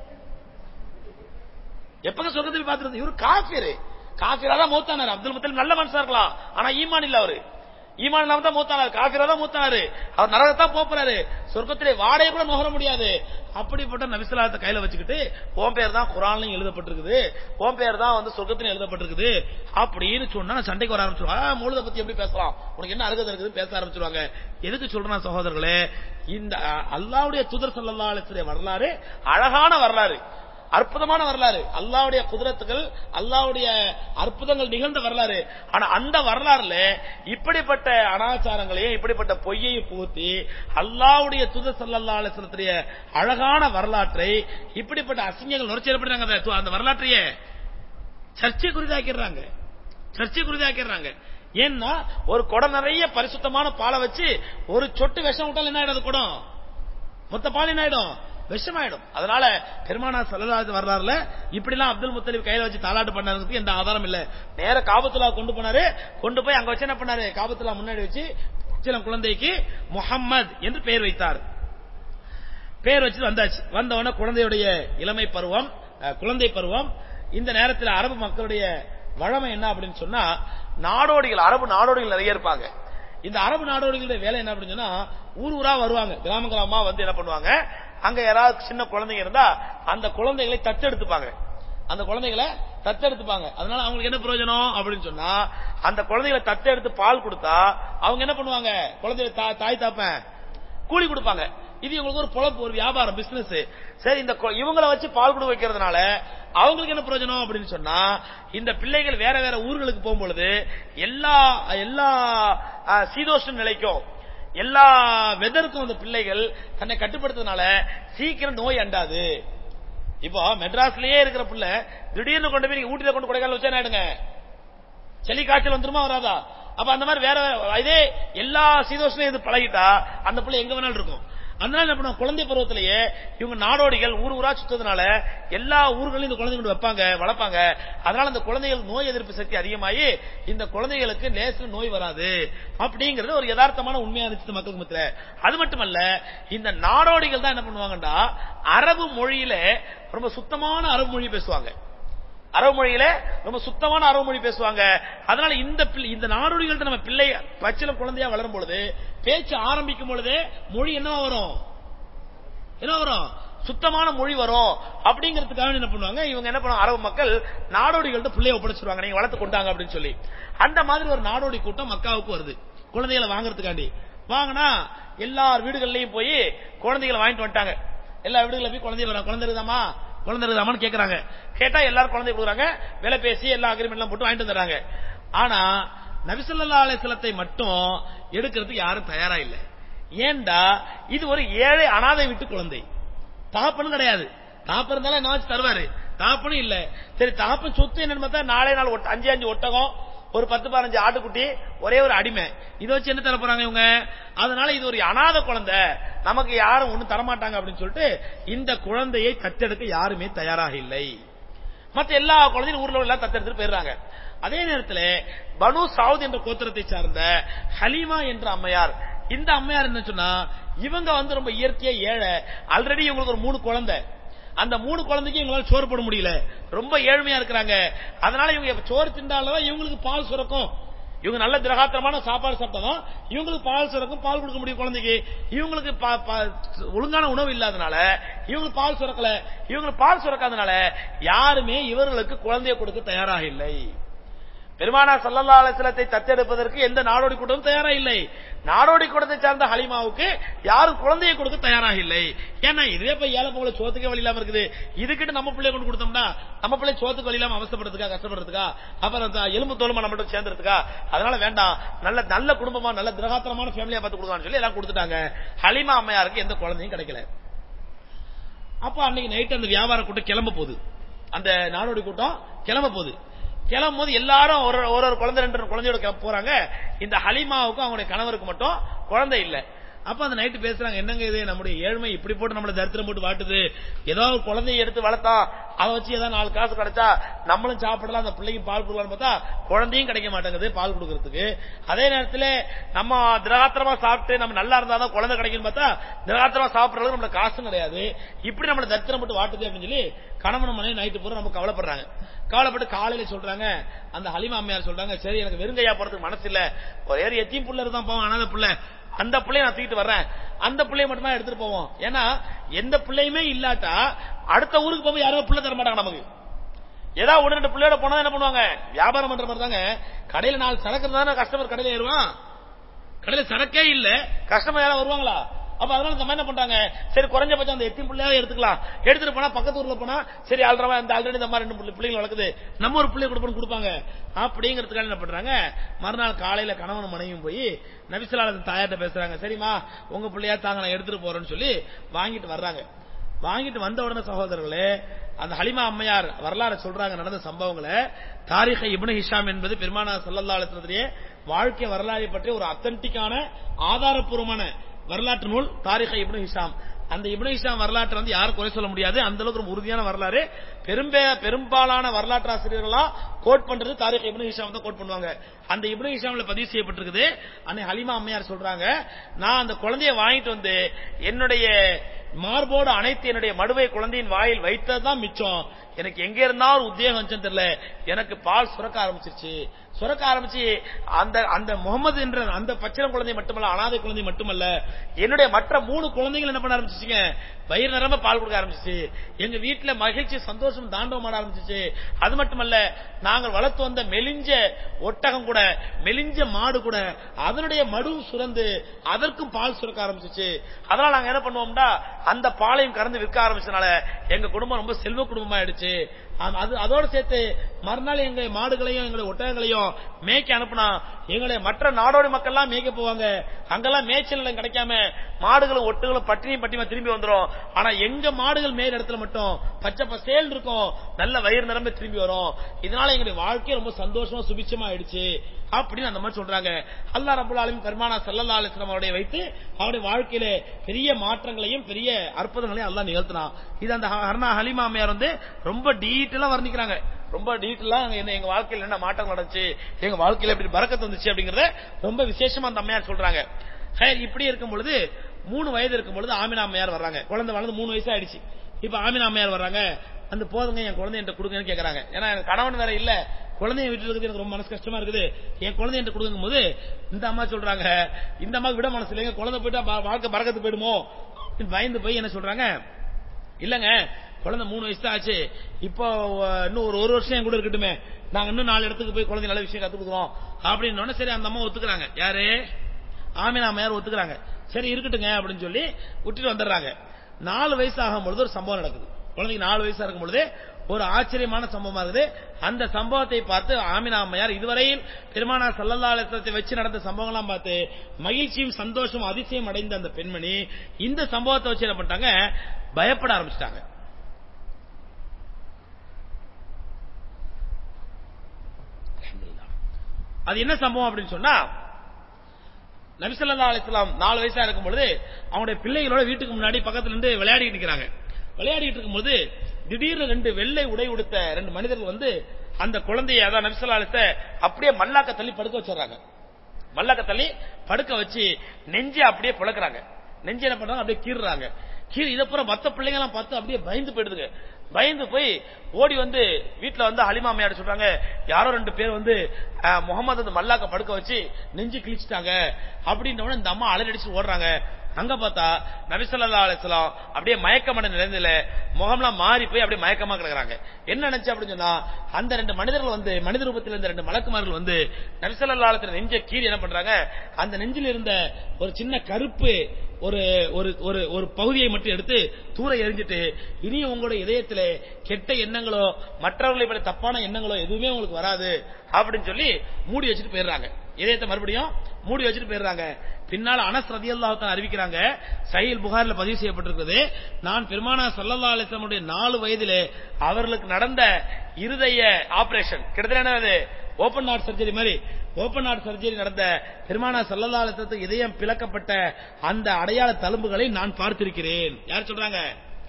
எப்பங்க சொர்க்கத்தை போய் பார்த்துட்டு இவரு காஃபிரு காஃபிரா தான் மூத்தானாரு அப்துல் முத்தலிப் நல்ல மனுஷா இருக்கலாம் ஆனா ஈமான் இல்ல அவரு ஈமான் இல்லாம தான் மூத்தானாரு காஃபிரா தான் மூத்தானாரு அவர் நரகத்தான் போறாரு சொர்க்கத்திலே வாடையை கூட நுகர முடியாது அப்படிப்பட்ட நபிசலாத்தை கையில வச்சுக்கிட்டு ஓம் பேர் தான் குரான்லயும் எழுதப்பட்டிருக்குது ஓம் பேர் தான் வந்து சொர்க்கத்திலும் எழுதப்பட்டிருக்குது அப்படின்னு சொன்னா சண்டைக்கு வர ஆரம்பிச்சிருவாங்க மூலத பத்தி எப்படி பேசலாம் உனக்கு என்ன அருகதை இருக்குது பேச ஆரம்பிச்சிருவாங்க எதுக்கு சொல்றேன் சகோதரர்களே இந்த அல்லாவுடைய தூதர் சல்லா அலிஸ்வரிய வரலாறு அழகான வரலாறு அற்புதமான வரலாறு அல்லாவுடைய குதிரத்துகள் அல்லாவுடைய அற்புதங்கள் நிகழ்ந்த வரலாறு ஆனா அந்த வரலாறுல இப்படிப்பட்ட அனாச்சாரங்களையும் இப்படிப்பட்ட பொய்யையும் புகுத்தி அல்லாவுடைய துத சல்லா அலிஸ்லத்துடைய அழகான வரலாற்றை இப்படிப்பட்ட அசிங்கங்கள் நுரைச்சேர்ப்படுறாங்க அந்த வரலாற்றையே சர்ச்சை குறிதாக்கிறாங்க சர்ச்சை குறிதாக்கிறாங்க ஏன்னா ஒரு குடம் நிறைய பரிசுத்தமான பாலை வச்சு ஒரு சொட்டு விஷம் விட்டால் என்ன ஆயிடும் குடம் மொத்த பால் என்ன ஆயிடும் விஷமாயிடும் அதனால பெருமானா சல்லல்லாஹு வரலாறுல இப்படிலாம் அப்துல் முத்தலிப் கையில வச்சு தாலாட்டு பண்ணாருக்கு எந்த ஆதாரம் இல்ல நேர காபத்துலா கொண்டு போனாரு கொண்டு போய் அங்க வச்சு என்ன பண்ணாரு காபத்துலா முன்னாடி வச்சு சில குழந்தைக்கு முகம்மது என்று பெயர் வைத்தார் பெயர் வச்சு வந்தாச்சு வந்தவன குழந்தையுடைய இளமை பருவம் குழந்தை பருவம் இந்த நேரத்தில் அரபு மக்களுடைய வழமை என்ன அப்படின்னு சொன்னா நாடோடிகள் அரபு நாடோடிகள் நிறைய இருப்பாங்க இந்த அரபு நாடோடிகளுடைய வேலை என்ன அப்படின்னு சொன்னா ஊர் ஊரா வருவாங்க கிராம கிராமமா வந்து என்ன பண்ணுவாங்க அங்க யாராவது சின்ன குழந்தைங்க இருந்தா அந்த குழந்தைகளை தத்தெடுத்துப்பாங்க அந்த குழந்தைகளை தத்தெடுத்துப்பாங்க அதனால அவங்களுக்கு என்ன பிரயோஜனம் அப்படின்னு சொன்னா அந்த குழந்தைகளை தத்தெடுத்து பால் கொடுத்தா அவங்க என்ன பண்ணுவாங்க குழந்தைய தாய் தாப்பேன் கூலி கொடுப்பாங்க இது இவங்களுக்கு ஒரு பொழப்பு ஒரு வியாபாரம் பிசினஸ் சரி இந்த இவங்களை வச்சு பால் கொடு வைக்கிறதுனால அவங்களுக்கு என்ன பிரயோஜனம் அப்படின்னு சொன்னா இந்த பிள்ளைகள் வேற வேற ஊர்களுக்கு போகும்பொழுது எல்லா எல்லா சீதோஷ்ண நிலைக்கும் எல்லா வெதருக்கும் அந்த பிள்ளைகள் தன்னை கட்டுப்படுத்துறதுனால சீக்கிரம் நோய் அண்டாது இப்போ மெட்ராஸ்லயே இருக்கிற பிள்ளை திடீர்னு கொண்டு போய் ஊட்டியில கொண்டு கொடைக்கால வச்சா ஆயிடுங்க சளி காய்ச்சல் வந்துருமா வராதா அப்ப அந்த மாதிரி வேற இதே எல்லா சீதோஷனையும் இது பழகிட்டா அந்த பிள்ளை எங்க வேணாலும் இருக்கும் அதனால என்ன பண்ணுவோம் குழந்தை பருவத்திலேயே இவங்க நாடோடிகள் ஊர் ஊரா சுத்ததுனால எல்லா ஊர்களையும் இந்த குழந்தைங்க வைப்பாங்க வளர்ப்பாங்க அதனால அந்த குழந்தைகள் நோய் எதிர்ப்பு சக்தி அதிகமாகி இந்த குழந்தைகளுக்கு லேசில் நோய் வராது அப்படிங்கிறது ஒரு யதார்த்தமான உண்மையா இருந்துச்சு மக்களுக்கு மத்தியில அது மட்டுமல்ல இந்த நாடோடிகள் தான் என்ன பண்ணுவாங்கடா அரபு மொழியில ரொம்ப சுத்தமான அரபு மொழி பேசுவாங்க அரபு மொழியில ரொம்ப சுத்தமான அரபு மொழி பேசுவாங்க அதனால இந்த இந்த நாடோடிகள்ட்ட நம்ம பிள்ளை பச்சில குழந்தையா வளரும் பொழுது பேச்சு ஆரம்பிக்கும் பொழுது மொழி என்னவா வரும் என்ன வரும் சுத்தமான மொழி வரும் அப்படிங்கிறதுக்காக என்ன பண்ணுவாங்க இவங்க என்ன பண்ணுவாங்க அரபு மக்கள் நாடோடிகள்ட்ட பிள்ளைய ஒப்படைச்சிருவாங்க நீங்க வளர்த்து கொண்டாங்க அப்படின்னு சொல்லி அந்த மாதிரி ஒரு நாடோடி கூட்டம் மக்காவுக்கு வருது குழந்தைகளை வாங்குறதுக்காண்டி வாங்கினா எல்லார் வீடுகள்லயும் போய் குழந்தைகளை வாங்கிட்டு வந்துட்டாங்க எல்லா வீடுகளில் போய் குழந்தை வர குழந்தை இருக்குதாமா குழந்தை இருக்குதாமான்னு கேட்கறாங்க கேட்டா எல்லாரும் குழந்தை கொடுக்குறாங்க விலை பேசி எல்லா அக்ரிமெண்ட் எல்லாம் போட்டு வாங்கிட்டு வந்துடுறாங்க ஆனா நபிசல்லா அலிஸ்லத்தை மட்டும் எடுக்கிறதுக்கு யாரும் தயாரா இல்லை ஏண்டா இது ஒரு ஏழை அனாதை விட்டு குழந்தை தகப்பனும் கிடையாது தகப்பன் இருந்தாலும் என்ன வச்சு தருவாரு தகப்பனும் இல்ல சரி தகப்பன் சொத்து என்னன்னு பார்த்தா நாளே நாள் ஒட்ட- அஞ்சு அஞ்சு ஒட்டகம் ஒரு பத்து பதினஞ்சு ஆட்டுக்குட்டி ஒரே ஒரு அடிமை இதை வச்சு என்ன தர போறாங்க இவங்க அதனால இது ஒரு அனாதை குழந்தை நமக்கு யாரும் ஒண்ணும் தரமாட்டாங்க அப்படின்னு சொல்லிட்டு இந்த குழந்தையை தத்தெடுக்க யாருமே தயாராக இல்லை மத்த எல்லா குழந்தையும் ஊர்ல எல்லாம் தத்தெடுத்துட்டு போயிடுறாங்க அதே நேரத்தில் பனு சாவுத் என்ற கோத்திரத்தை சார்ந்த ஹலீமா என்ற அம்மையார் இந்த அம்மையார் என்ன சொன்னா இவங்க வந்து ரொம்ப இயற்கையா ஏழை ஆல்ரெடி இவங்களுக்கு ஒரு மூணு குழந்தை அந்த மூணு குழந்தைக்கு இவங்களால சோறு போட முடியல ரொம்ப ஏழ்மையா இருக்கிறாங்க அதனால இவங்க எப்ப சோறு திண்டாலதான் இவங்களுக்கு பால் சுரக்கும் இவங்க நல்ல திரகாத்திரமான சாப்பாடு சாப்பிட்டாதான் இவங்களுக்கு பால் சுரக்கும் பால் கொடுக்க முடியும் குழந்தைக்கு இவங்களுக்கு பா- பா- ஒழுங்கான உணவு இல்லாதனால இவங்களுக்கு பால் சுரக்கல இவங்களுக்கு பால் சுரக்காதனால யாருமே இவர்களுக்கு குழந்தையை கொடுக்க தயாராக இல்லை பெருமானா சல்லல்லா அலிஸ்லத்தை தத்தெடுப்பதற்கு எந்த நாடோடி கூட்டமும் தயாரா இல்லை நாடோடி கூட்டத்தை சார்ந்த ஹலிமாவுக்கு யாரும் குழந்தையை கொடுக்க தயாராக இல்லை ஏன்னா இதே போய் ஏழை போல சோத்துக்கே வழி இல்லாம இருக்குது இதுக்கிட்ட நம்ம பிள்ளை கொண்டு கொடுத்தோம்னா நம்ம பிள்ளை சோத்துக்கு வழி இல்லாம அவசப்படுறதுக்கா கஷ்டப்படுறதுக்கா அப்புறம் அந்த எலும்பு தோலுமா நம்மகிட்ட சேர்ந்துறதுக்கா அதனால வேண்டாம் நல்ல நல்ல குடும்பமா நல்ல திரகாத்திரமான ஃபேமிலியா பார்த்து கொடுக்கலாம்னு சொல்லி எல்லாம் கொடுத்துட்டாங்க ஹலிமா அம்மையாருக்கு எந்த குழந்தையும் கிடைக்கல அப்ப அன்னைக்கு நைட் அந்த வியாபார கூட்டம் கிளம்ப போகுது அந்த நாடோடி கூட்டம் கிளம்ப போகுது கிளம்பும் போது எல்லாரும் ஒரு ஒரு ஒரு குழந்தை ரெண்டு ரெண்டு குழந்தையோட கிளம்ப போறாங்க இந்த ஹலிமாவுக்கும் அவங்களுடைய கணவருக்கு மட்டும் குழந்தை இல்ல அப்ப அந்த நைட்டு பேசுறாங்க என்னங்க இது நம்முடைய ஏழ்மை இப்படி போட்டு நம்மள தரித்திரம் போட்டு வாட்டுது ஏதோ ஒரு குழந்தைய எடுத்து வளர்த்தா அதை வச்சு ஏதாவது நாலு காசு கிடைச்சா நம்மளும் சாப்பிடலாம் அந்த பிள்ளைக்கு பால் கொடுக்கலாம்னு பார்த்தா குழந்தையும் கிடைக்க மாட்டேங்குது பால் கொடுக்கறதுக்கு அதே நேரத்தில் நம்ம திரகாத்திரமா சாப்பிட்டு நம்ம நல்லா இருந்தாதான் குழந்தை கிடைக்கும்னு பார்த்தா திரகாத்திரமா சாப்பிடறதுக்கு நம்மள காசும் கிடையாது இப்படி நம்மள தரித்திரம் போட்டு வாட்டுது அப்படின்னு சொல்லி கணவன் மனைவி நைட்டு பூரா நம்ம கவலைப்படுறாங்க கவலைப்பட்டு காலையில சொல்றாங்க அந்த ஹலிமா அம்மையார் சொல்றாங்க சரி எனக்கு வெறுங்கையா போறதுக்கு மனசு இல்ல ஒரே ஒரு எத்தியும் புள்ள இருந்தான் போவோம் அனாத புள்ள அந்த பிள்ளைய நான் தூக்கிட்டு வர்றேன் அந்த பிள்ளைய மட்டும் தான் எடுத்துட்டு போவோம் ஏன்னா எந்த பிள்ளையுமே இல்லாட்டா அடுத்த ஊருக்கு போகும்போது யாரும் பிள்ளை தர மாட்டாங்க நமக்கு ஏதாவது ஒன்று ரெண்டு பிள்ளையோட போனா என்ன பண்ணுவாங்க வியாபாரம் பண்ற மாதிரி தாங்க கடையில நாலு சரக்கு இருந்தா கஸ்டமர் கடையில ஏறுவான் கடையில சரக்கே இல்ல கஸ்டமர் யாராவது வருவாங்களா அப்ப அதனால நம்ம என்ன பண்றாங்க சரி குறைஞ்சபட்சம் அந்த எத்தி பிள்ளையாவே எடுத்துக்கலாம் எடுத்துட்டு போனா பக்கத்து ஊர்ல போனா சரி ஆல்ரெடி இந்த ஆல்ரெடி இந்த மாதிரி ரெண்டு பிள்ளை- பிள்ளைங்க வளர்க்குது நம்ம ஒரு பிள்ளை கொடுப்போம்னு கொடுப்பாங்க அப்படிங்கிறதுக்காக என்ன பண்றாங்க மறுநாள் காலையில கணவன் மனைவியும் போய் நபிசலாளன் தாயார்ட்ட பேசுறாங்க சரிம்மா உங்க பிள்ளையா தாங்க நான் எடுத்துட்டு போறேன்னு சொல்லி வாங்கிட்டு வர்றாங்க வாங்கிட்டு வந்த உடனே சகோதரர்களே அந்த ஹலிமா அம்மையார் வரலாறு சொல்றாங்க நடந்த சம்பவங்களை தாரிக இப்னு ஹிஷாம் என்பது பெருமானா சல்லல்லா அலிஸ்லத்திலேயே வாழ்க்கை வரலாறை பற்றி ஒரு அத்தன்டிக்கான ஆதாரப்பூர்வமான வரலாற்று நூல் தாரிக இப்னு ஹிஷாம் அந்த இப்னு ஹிஷாம் வரலாற்றை வந்து யாரும் குறை சொல்ல முடியாது அந்த அளவுக்கு ரொம்ப உறுதியான வரலாறு பெரும்பே பெரும்பாலான வரலாற்று ஆசிரியர்களா கோட் பண்றது தாரிக் இப்னு ஹிஷாம் தான் கோட் பண்ணுவாங்க அந்த இப்னு ஹிஷாம்ல பதிவு செய்யப்பட்டிருக்குது அன்னை ஹலிமா அம்மையார் சொல்றாங்க நான் அந்த குழந்தைய வாங்கிட்டு வந்து என்னுடைய மார்போடு அனைத்து என்னுடைய மடுவை குழந்தையின் வாயில் வைத்ததுதான் மிச்சம் எனக்கு எங்க இருந்தாலும் உத்வேகம் வந்துச்சுன்னு தெரியல எனக்கு பால் சுரக்க ஆரம்பிச்சிருச்சு சுரக்க ஆரம்பிச்சு அந்த அந்த முகமது என்ற அந்த பச்சிரம் குழந்தை மட்டுமல்ல அனாதை குழந்தை மட்டுமல்ல என்னுடைய மற்ற மூணு குழந்தைகள் என்ன பண்ண ஆரம்பிச்சிச்சுங்க வயிறு நிரம்ப பால் கொடுக்க ஆரம்பிச்சிச்சு எங்க வீட்டுல மகிழ்ச்சி சந்தோஷம் தாண்டவம் ஆட ஆரம்பிச்சிச்சு அது மட்டுமல்ல நாங்கள் வளர்த்து வந்த மெலிஞ்ச ஒட்டகம் கூட மெலிஞ்ச மாடு கூட அதனுடைய மடுவும் சுரந்து அதற்கும் பால் சுரக்க ஆரம்பிச்சிச்சு அதனால நாங்க என்ன பண்ணுவோம்னா அந்த பாலையும் கறந்து விற்க ஆரம்பிச்சனால எங்க குடும்பம் ரொம்ப செல்வ குடும்பமா ஆயிடுச்சு ஆம், அது அதோட சேர்த்து மறுநாள் எங்க மாடுகளையும் எங்களுடைய ஒட்டகங்களையும் மேய்க்க அனுப்புனா எங்களுடைய மற்ற நாடோடி மக்கள்லாம் மேய்க்க போவாங்க அங்கெல்லாம் மேய்ச்சல் நிலம் கிடைக்காம மாடுகளும் ஒட்டுகளும் பட்டினியும் பட்டிமா திரும்பி வந்துரும் ஆனா எங்க மாடுகள் மேல் இடத்துல மட்டும் பச்சை பசேல் இருக்கும் நல்ல வயிறு நிரம்ப திரும்பி வரும் இதனால எங்களுடைய வாழ்க்கை ரொம்ப சந்தோஷமா சுபிச்சமா ஆயிடுச்சு அப்படின்னு அந்த மாதிரி சொல்றாங்க அல்லா ரபுல் ஆலமின் பெருமானா சல்லல்லா அலிஸ்லாம் அவருடைய வைத்து அவருடைய வாழ்க்கையில பெரிய மாற்றங்களையும் பெரிய அற்புதங்களையும் அல்லாஹ் நிகழ்த்தினான் இது அந்த ஹர்னா ஹலிமா அம்மையார் வந்து ரொம்ப டீட்டெயிலா வர்ணிக்கிறாங்க ரொம்ப டீட்டெயிலா என்ன எங்க வாழ்க்கையில என்ன மாற்றம் நடந்துச்சு எங்க வாழ்க்கையில எப்படி பறக்கத்து வந்துச்சு அப்படிங்கறத ரொம்ப விசேஷமா அந்த அம்மையார் சொல்றாங்க ஹேர் இப்படி இருக்கும் பொழுது மூணு வயது இருக்கும் பொழுது ஆமினா அம்மையார் வர்றாங்க குழந்தை வளர்ந்து மூணு வயசு ஆயிடுச்சு இப்ப ஆமினா அம்மையார் வர்றாங்க அந்த போதுங்க என் குழந்தை என்கிட்ட கொடுங்கன்னு கேக்குறாங்க ஏன்னா எனக்கு கணவன் வேற இல்ல குழந்தைய விட்டு இருக்குது எனக்கு ரொம்ப மனசு கஷ்டமா இருக்குது என் குழந்தை என்கிட்ட கொடுக்கும் போது இந்த அம்மா சொல்றாங்க இந்த அம்மாவுக்கு விட மனசு இல்லைங்க குழந்தை போயிட்டா பா- வாழ்க்கை பறக்கத்து போயிடுமோ அப்படின்னு பயந்து போய் என்ன சொல்றாங்க இல்லங்க குழந்தை மூணு வயசு தான் ஆச்சு இப்போ அஹ், இன்னும் ஒரு ஒரு வருஷம் என் கூட இருக்கட்டுமே நாங்க இன்னும் நாலு இடத்துக்கு போய் குழந்தை நல்ல விஷயம் கத்து கொடுக்குறோம் அப்படின்னு உடனே சரி அந்த அம்மா ஒத்துக்கிறாங்க யாரு ஆமினா அம்மையார் ஒத்துக்கிறாங்க சரி இருக்கட்டுங்க அப்படின்னு சொல்லி விட்டுட்டு வந்துடுறாங்க நாலு வயசு ஆகும் பொழுது ஒரு சம்பவம் நடக்குது குழந்தைக்கு நாலு வயசா இருக்கும் பொழுது ஒரு ஆச்சரியமான சம்பவமா இருக்குது அந்த சம்பவத்தை பார்த்து ஆமினா அம்மையார் இதுவரையில் பெருமானா சல்லல்லா அலிஸ்லத்தை வச்சு நடந்த சம்பவங்கள்லாம் பார்த்து மகிழ்ச்சியும் சந்தோஷம் அதிசயம் அடைந்த அந்த பெண்மணி இந்த சம்பவத்தை வச்சு என்ன பண்ணிட்டாங்க பயப்பட ஆரம்பிச்சிட்டாங்க அது என்ன சம்பவம் அப்படின்னு சொன்னா நபிசல்லா அலிஸ்லாம் நாலு வயசா இருக்கும் பொழுது அவங்களுடைய பிள்ளைகளோட வீட்டுக்கு முன்னாடி பக்கத்துல இருந்து விளையாடிட்டு இருக்கிறாங்க விளையாடிட்டு இருக்கும்போது திடீர்னு ரெண்டு வெள்ளை உடை உடுத்த ரெண்டு மனிதர்கள் வந்து அந்த குழந்தைய அதான் நபிசல்லா அலிச அப்படியே மல்லாக்க தள்ளி படுக்க வச்சிடறாங்க மல்லாக்க தள்ளி படுக்க வச்சு நெஞ்சை அப்படியே புழக்கிறாங்க நெஞ்சு என்ன பண்றாங்க அப்படியே கீறுறாங்க கீழ் இதை பூரா மத்த பிள்ளைங்க எல்லாம் பார்த்து அப்படியே பயந்து போயிடுதுங்க பயந்து போய் ஓடி வந்து வீட்டுல வந்து ஹலிமாமையாட சொல்றாங்க யாரோ ரெண்டு பேர் வந்து அஹ், முகமது அந்த மல்லாக்க படுக்க வச்சு நெஞ்சு கிழிச்சிட்டாங்க அப்படின்ற உடனே இந்த அம்மா அலறடிச்சு ஓடுறாங்க அங்க பார்த்தா நபிசல்லா அலிஸ்லாம் அப்படியே மயக்கமட நிலையில முகம்லாம் மாறி போய் அப்படியே மயக்கமா கிடக்குறாங்க என்ன நினைச்சு அப்படின்னு சொன்னா அந்த ரெண்டு மனிதர்கள் வந்து மனித ரூபத்தில் இருந்த ரெண்டு மலக்குமார்கள் வந்து நபிசல்லா அலிஸ்ல நெஞ்ச கீறி என்ன பண்றாங்க அந்த நெஞ்சில் இருந்த ஒரு சின்ன கருப்பு ஒரு ஒரு ஒரு ஒரு பகுதியை மட்டும் எடுத்து தூர எரிஞ்சிட்டு இனி உங்களுடைய இதயத்துல கெட்ட எண்ணங்களோ மற்றவர்களை பற்றி தப்பான எண்ணங்களோ எதுவுமே உங்களுக்கு வராது அப்படின்னு சொல்லி மூடி வச்சுட்டு போயிடுறாங்க இதயத்தை மறுபடியும் மூடி வச்சுட்டு போயிடுறாங்க பின்னால அனஸ் ரதியல்லாஹு தான் அறிவிக்கிறாங்க சஹீல் புகார்ல பதிவு செய்யப்பட்டிருக்கிறது நான் பெருமானா சல்லல்லா அலிஸ்லமுடைய நாலு வயதிலே அவர்களுக்கு நடந்த இருதய ஆபரேஷன் கிட்டத்தட்ட என்னது ஓபன் ஹார்ட் சர்ஜரி மாதிரி ஓபன் ஹார்ட் சர்ஜரி நடந்த பெருமானா சல்லல்லா அலிஸ்லத்துக்கு இதயம் பிளக்கப்பட்ட அந்த அடையாள தழும்புகளை நான் பார்த்திருக்கிறேன் யார் சொல்றாங்க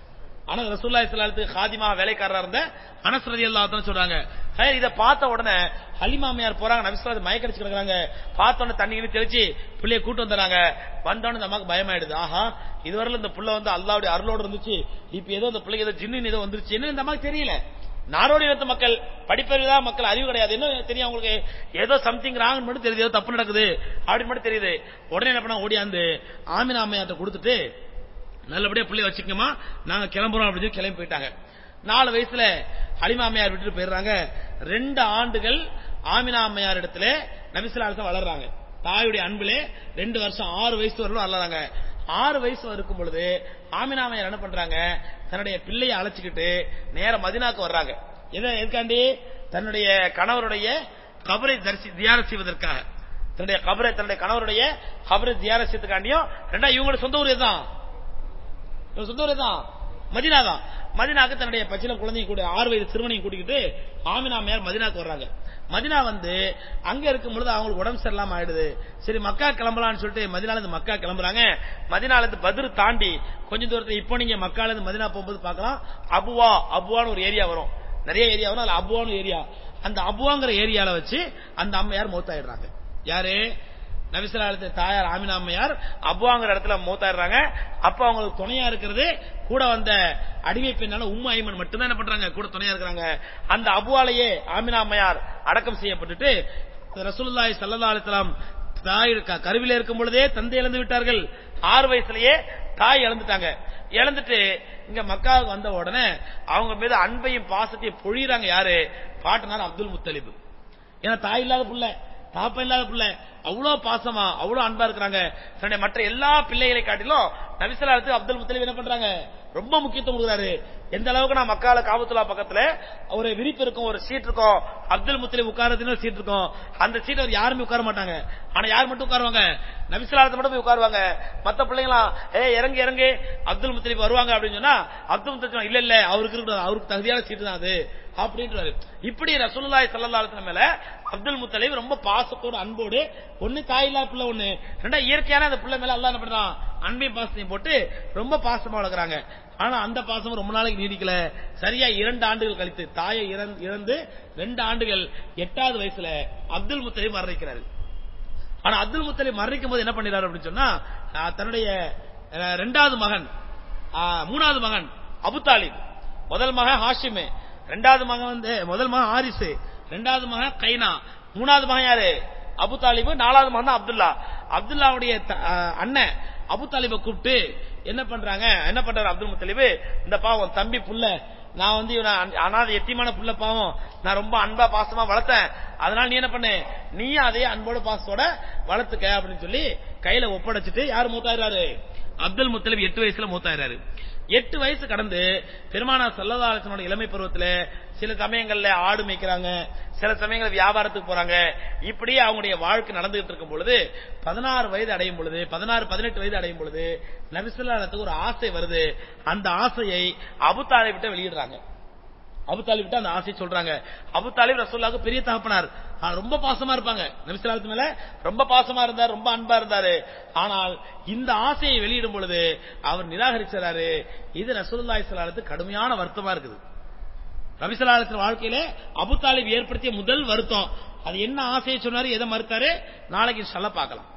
அனஸ் ரசூல்லா இஸ்லாத்துக்கு ஹாதிமா வேலைக்காரரா இருந்த அனஸ் ரதி அல்லாஹ் சொல்றாங்க ஹே, இத பார்த்த உடனே ஹலிமாமையார் போறாங்க நபிஸ்லாத் மயக்கடிச்சு கிடக்குறாங்க பார்த்த உடனே தண்ணி கிண்ணி தெளிச்சு பிள்ளைய கூட்டு வந்துறாங்க வந்தோடனே இந்த அம்மாக்கு பயமாயிடுது ஆஹா இதுவரையில இந்த புள்ள வந்து அல்லாவுடைய அருளோடு இருந்துச்சு இப்ப ஏதோ இந்த பிள்ளைக்கு ஏதோ ஜின்னு ஏதோ வந்துருச்சு என்ன இந்த அம்மாக்கு தெரியல நாடோடி இனத்து மக்கள் படிப்பறிவுதான் மக்கள் அறிவு கிடையாது என்ன தெரியும் அவங்களுக்கு ஏதோ சம்திங் ராங் மட்டும் தெரியுது ஏதோ தப்பு நடக்குது அப்படின்னு மட்டும் தெரியுது உடனே என்ன பண்ண ஓடியாந்து ஆமினா அம்மையார்ட்ட கொடுத்துட்டு நல்லபடியா பிள்ளைய வச்சுக்கமா நாங்க கிளம்புறோம் அப்படின்னு சொல்லி கிளம்பி போயிட்டாங்க நாலு வயசுல ஹலிமா அம்மையார் விட்டுட்டு போயிடுறாங்க ரெண்டு ஆண்டுகள் ஆமினா அம்மையார் இடத்துல நபிசுலாசம் வளர்றாங்க தாயுடைய அன்புலே ரெண்டு வருஷம் ஆறு வயசு வரலும் வளர்றாங்க ஆறு வயசு இருக்கும் பொழுது ஆமினா அம்மையார் என்ன பண்றாங்க தன்னுடைய பிள்ளையை அழைச்சிக்கிட்டு நேர மதினாக்கு வர்றாங்க எதை எதுக்காண்டி தன்னுடைய கணவருடைய கபரை தரிசி தியானம் செய்வதற்காக தன்னுடைய கபரை தன்னுடைய கணவருடைய கபரை தியானம் செய்வதற்காண்டியும் ரெண்டா இவங்களோட சொந்த ஊர் தான் இவங்க சொந்த ஊர் தான் மதினா தான் மதினாக்கு தன்னுடைய பச்சில குழந்தைங்க கூட ஆறு வயது சிறுவனையும் கூட்டிக்கிட்டு ஆமினா மேயர் மதினாக்கு வர்றாங்க மதினா வந்து அங்க இருக்கும் பொழுது அவங்களுக்கு உடம்பு சரியில்லாம ஆயிடுது சரி மக்கா கிளம்பலாம்னு சொல்லிட்டு மதினால இருந்து மக்கா கிளம்புறாங்க மதினால இருந்து பதிரு தாண்டி கொஞ்ச தூரத்துல இப்போ நீங்க மக்கால இருந்து மதினா போகும்போது பார்க்கலாம் அபுவா அபுவான்னு ஒரு ஏரியா வரும் நிறைய ஏரியா வரும் அதுல அபுவான்னு ஏரியா அந்த அபுவாங்கிற ஏரியால வச்சு அந்த அம்மையார் மூத்தாயிடுறாங்க யாரு நபிசலாலத்து தாயார் ஆமினா அம்மையார் அப்புவாங்கிற இடத்துல மூத்தாடுறாங்க அப்ப அவங்களுக்கு துணையா இருக்கிறது கூட வந்த அடிமை பெண்ணால உம்மு ஐமன் மட்டும்தான் என்ன பண்றாங்க கூட துணையா இருக்கிறாங்க அந்த அபுவாலேயே ஆமினா அம்மையார் அடக்கம் செய்யப்பட்டுட்டு ரசூலுல்லாஹி ஸல்லல்லாஹு அலைஹி வஸல்லம் தாய் க- கருவில இருக்கும் பொழுதே தந்தை இழந்து விட்டார்கள் ஆறு வயசுலயே தாய் இழந்துட்டாங்க இழந்துட்டு இங்க மக்காவுக்கு வந்த உடனே அவங்க மீது அன்பையும் பாசத்தையும் பொழியறாங்க யாரு பாட்டனார் அப்துல் முத்தலிப் ஏன்னா தாய் இல்லாத புள்ள தாப்பா இல்லாத புள்ள அவ்வளவு பாசமா அவ்வளவு அன்பா இருக்கிறாங்க தன்னுடைய மற்ற எல்லா பிள்ளைகளை காட்டிலும் நபிசலாத்துக்கு அப்துல் முத்தலிப் என்ன பண்றாங்க ரொம்ப முக்கியத்துவம் கொடுக்குறாரு எந்த அளவுக்கு நான் மக்கால காபத்துல்லா பக்கத்துல ஒரு விரிப்பு இருக்கும் ஒரு சீட் இருக்கும் அப்துல் முத்தலிப் உட்காரதுன்னு ஒரு சீட் இருக்கும் அந்த சீட் அவர் யாருமே உட்கார மாட்டாங்க ஆனா யார் மட்டும் உட்காருவாங்க நபிசலாத்து மட்டும் போய் உட்காருவாங்க மத்த பிள்ளைங்களாம் ஏ இறங்கி இறங்கி அப்துல் முத்தலிப் வருவாங்க அப்படின்னு சொன்னா அப்துல் முத்தலிப் சொன்னா, இல்ல இல்ல அவருக்கு இருக்கட்டும், அவருக்கு தகுதியான சீட்டு தான் அது அப்படின்றாரு இப்படி ரசூலுல்லாஹி ஸல்லல்லாஹு அலைஹி வஸல்லம் மேல அப்துல் முத்தலிப் ரொம்ப பாசத்தோடு அன்போடு ஒண்ணு தாயில்லா பிள்ளை ஒண்ணு ரெண்டா இயற்கையான அந்த பிள்ளை மேல அல்லாஹ் என்ன பண்றான் அன்பையும் பாசத்தையும் போட்டு ரொம்ப பாசமா வளர்க்குறாங்க ஆனா அந்த பாசம் ரொம்ப நாளைக்கு நீடிக்கல சரியா இரண்டு ஆண்டுகள் கழித்து தாயை இறந்து- இறந்து ரெண்டு ஆண்டுகள் எட்டாவது வயசுல அப்துல் முத்தலிப் மரணிக்கிறாரு ஆனா அப்துல் முத்தலிப் மரணிக்கும் போது என்ன பண்ணிடுறாரு அப்படின்னு சொன்னா ஆஹ், தன்னுடைய அஹ், ரெண்டாவது மகன் ஆஹ், மூணாவது மகன் அபு தாலிப் முதல் மகன் ஹாஷிம் ரெண்டாவது மகன் வந்து முதல் மகன் ஹாரிஸ் ரெண்டாவது மகன் கைனா மூணாவது மகன் யாரு அபு தாலிபு நாலாவது மகன் தான் அப்துல்லா அப்துல்லாவுடைய த- ஆஹ், அண்ணன் அபு தாலிபை கூப்பிட்டு என்ன பண்றாங்க என்ன பண்றாரு அப்துல் முத்தலிபு இந்த பாவம் தம்பி புள்ள நான் வந்து இவனை அன்- அனாதை எத்தியமான புள்ள பாவம் நான் ரொம்ப அன்பா பாசமா வளர்த்தேன் அதனால நீ என்ன பண்ணு நீயும் அதே அன்போட பாசத்தோட வளர்த்துக்க அப்படின்னு சொல்லி கையில ஒப்படைச்சிட்டு யார் மூத்தாயிராரு அப்துல் முத்தலிப் எட்டு வயசுல மூத்தாயிராரு எட்டு வயசு கடந்து பெருமானா சல்லதாலசனோட இளமை பருவத்துல சில சமயங்கள்ல ஆடு மேய்க்கிறாங்க சில சமயங்கள் வியாபாரத்துக்கு போறாங்க இப்படியே அவங்களுடைய வாழ்க்கை நடந்துகிட்டு இருக்கும் பொழுது பதினாறு வயது அடையும் பொழுது பதினாறு பதினெட்டு வயது அடையும் பொழுது நபிசுல்லாத்துக்கு ஒரு ஆசை வருது அந்த ஆசையை அபுத்தாலை விட்டு வெளியிடுறாங்க அபு தாலிப் அந்த ஆசை சொல்றாங்க அபு தாலிப் ரசூல்லாவுக்கு பெரிய தகப்பனார் ஆனா ரொம்ப பாசமா இருப்பாங்க நபிசலாத்து மேல ரொம்ப பாசமா இருந்தார் ரொம்ப அன்பா இருந்தாரு ஆனால் இந்த ஆசையை வெளியிடும் பொழுது அவர் நிராகரிச்சாரு இது ரசூலுல்லாஹி ஸல்லல்லாஹு கடுமையான வருத்தமா இருக்குது நபிசல்லாத்தின் வாழ்க்கையில அபு தாலிப் ஏற்படுத்திய முதல் வருத்தம் அது என்ன ஆசையை சொன்னாரு எதை மறுத்தாரு நாளைக்கு சொல்ல பார்க்கலாம்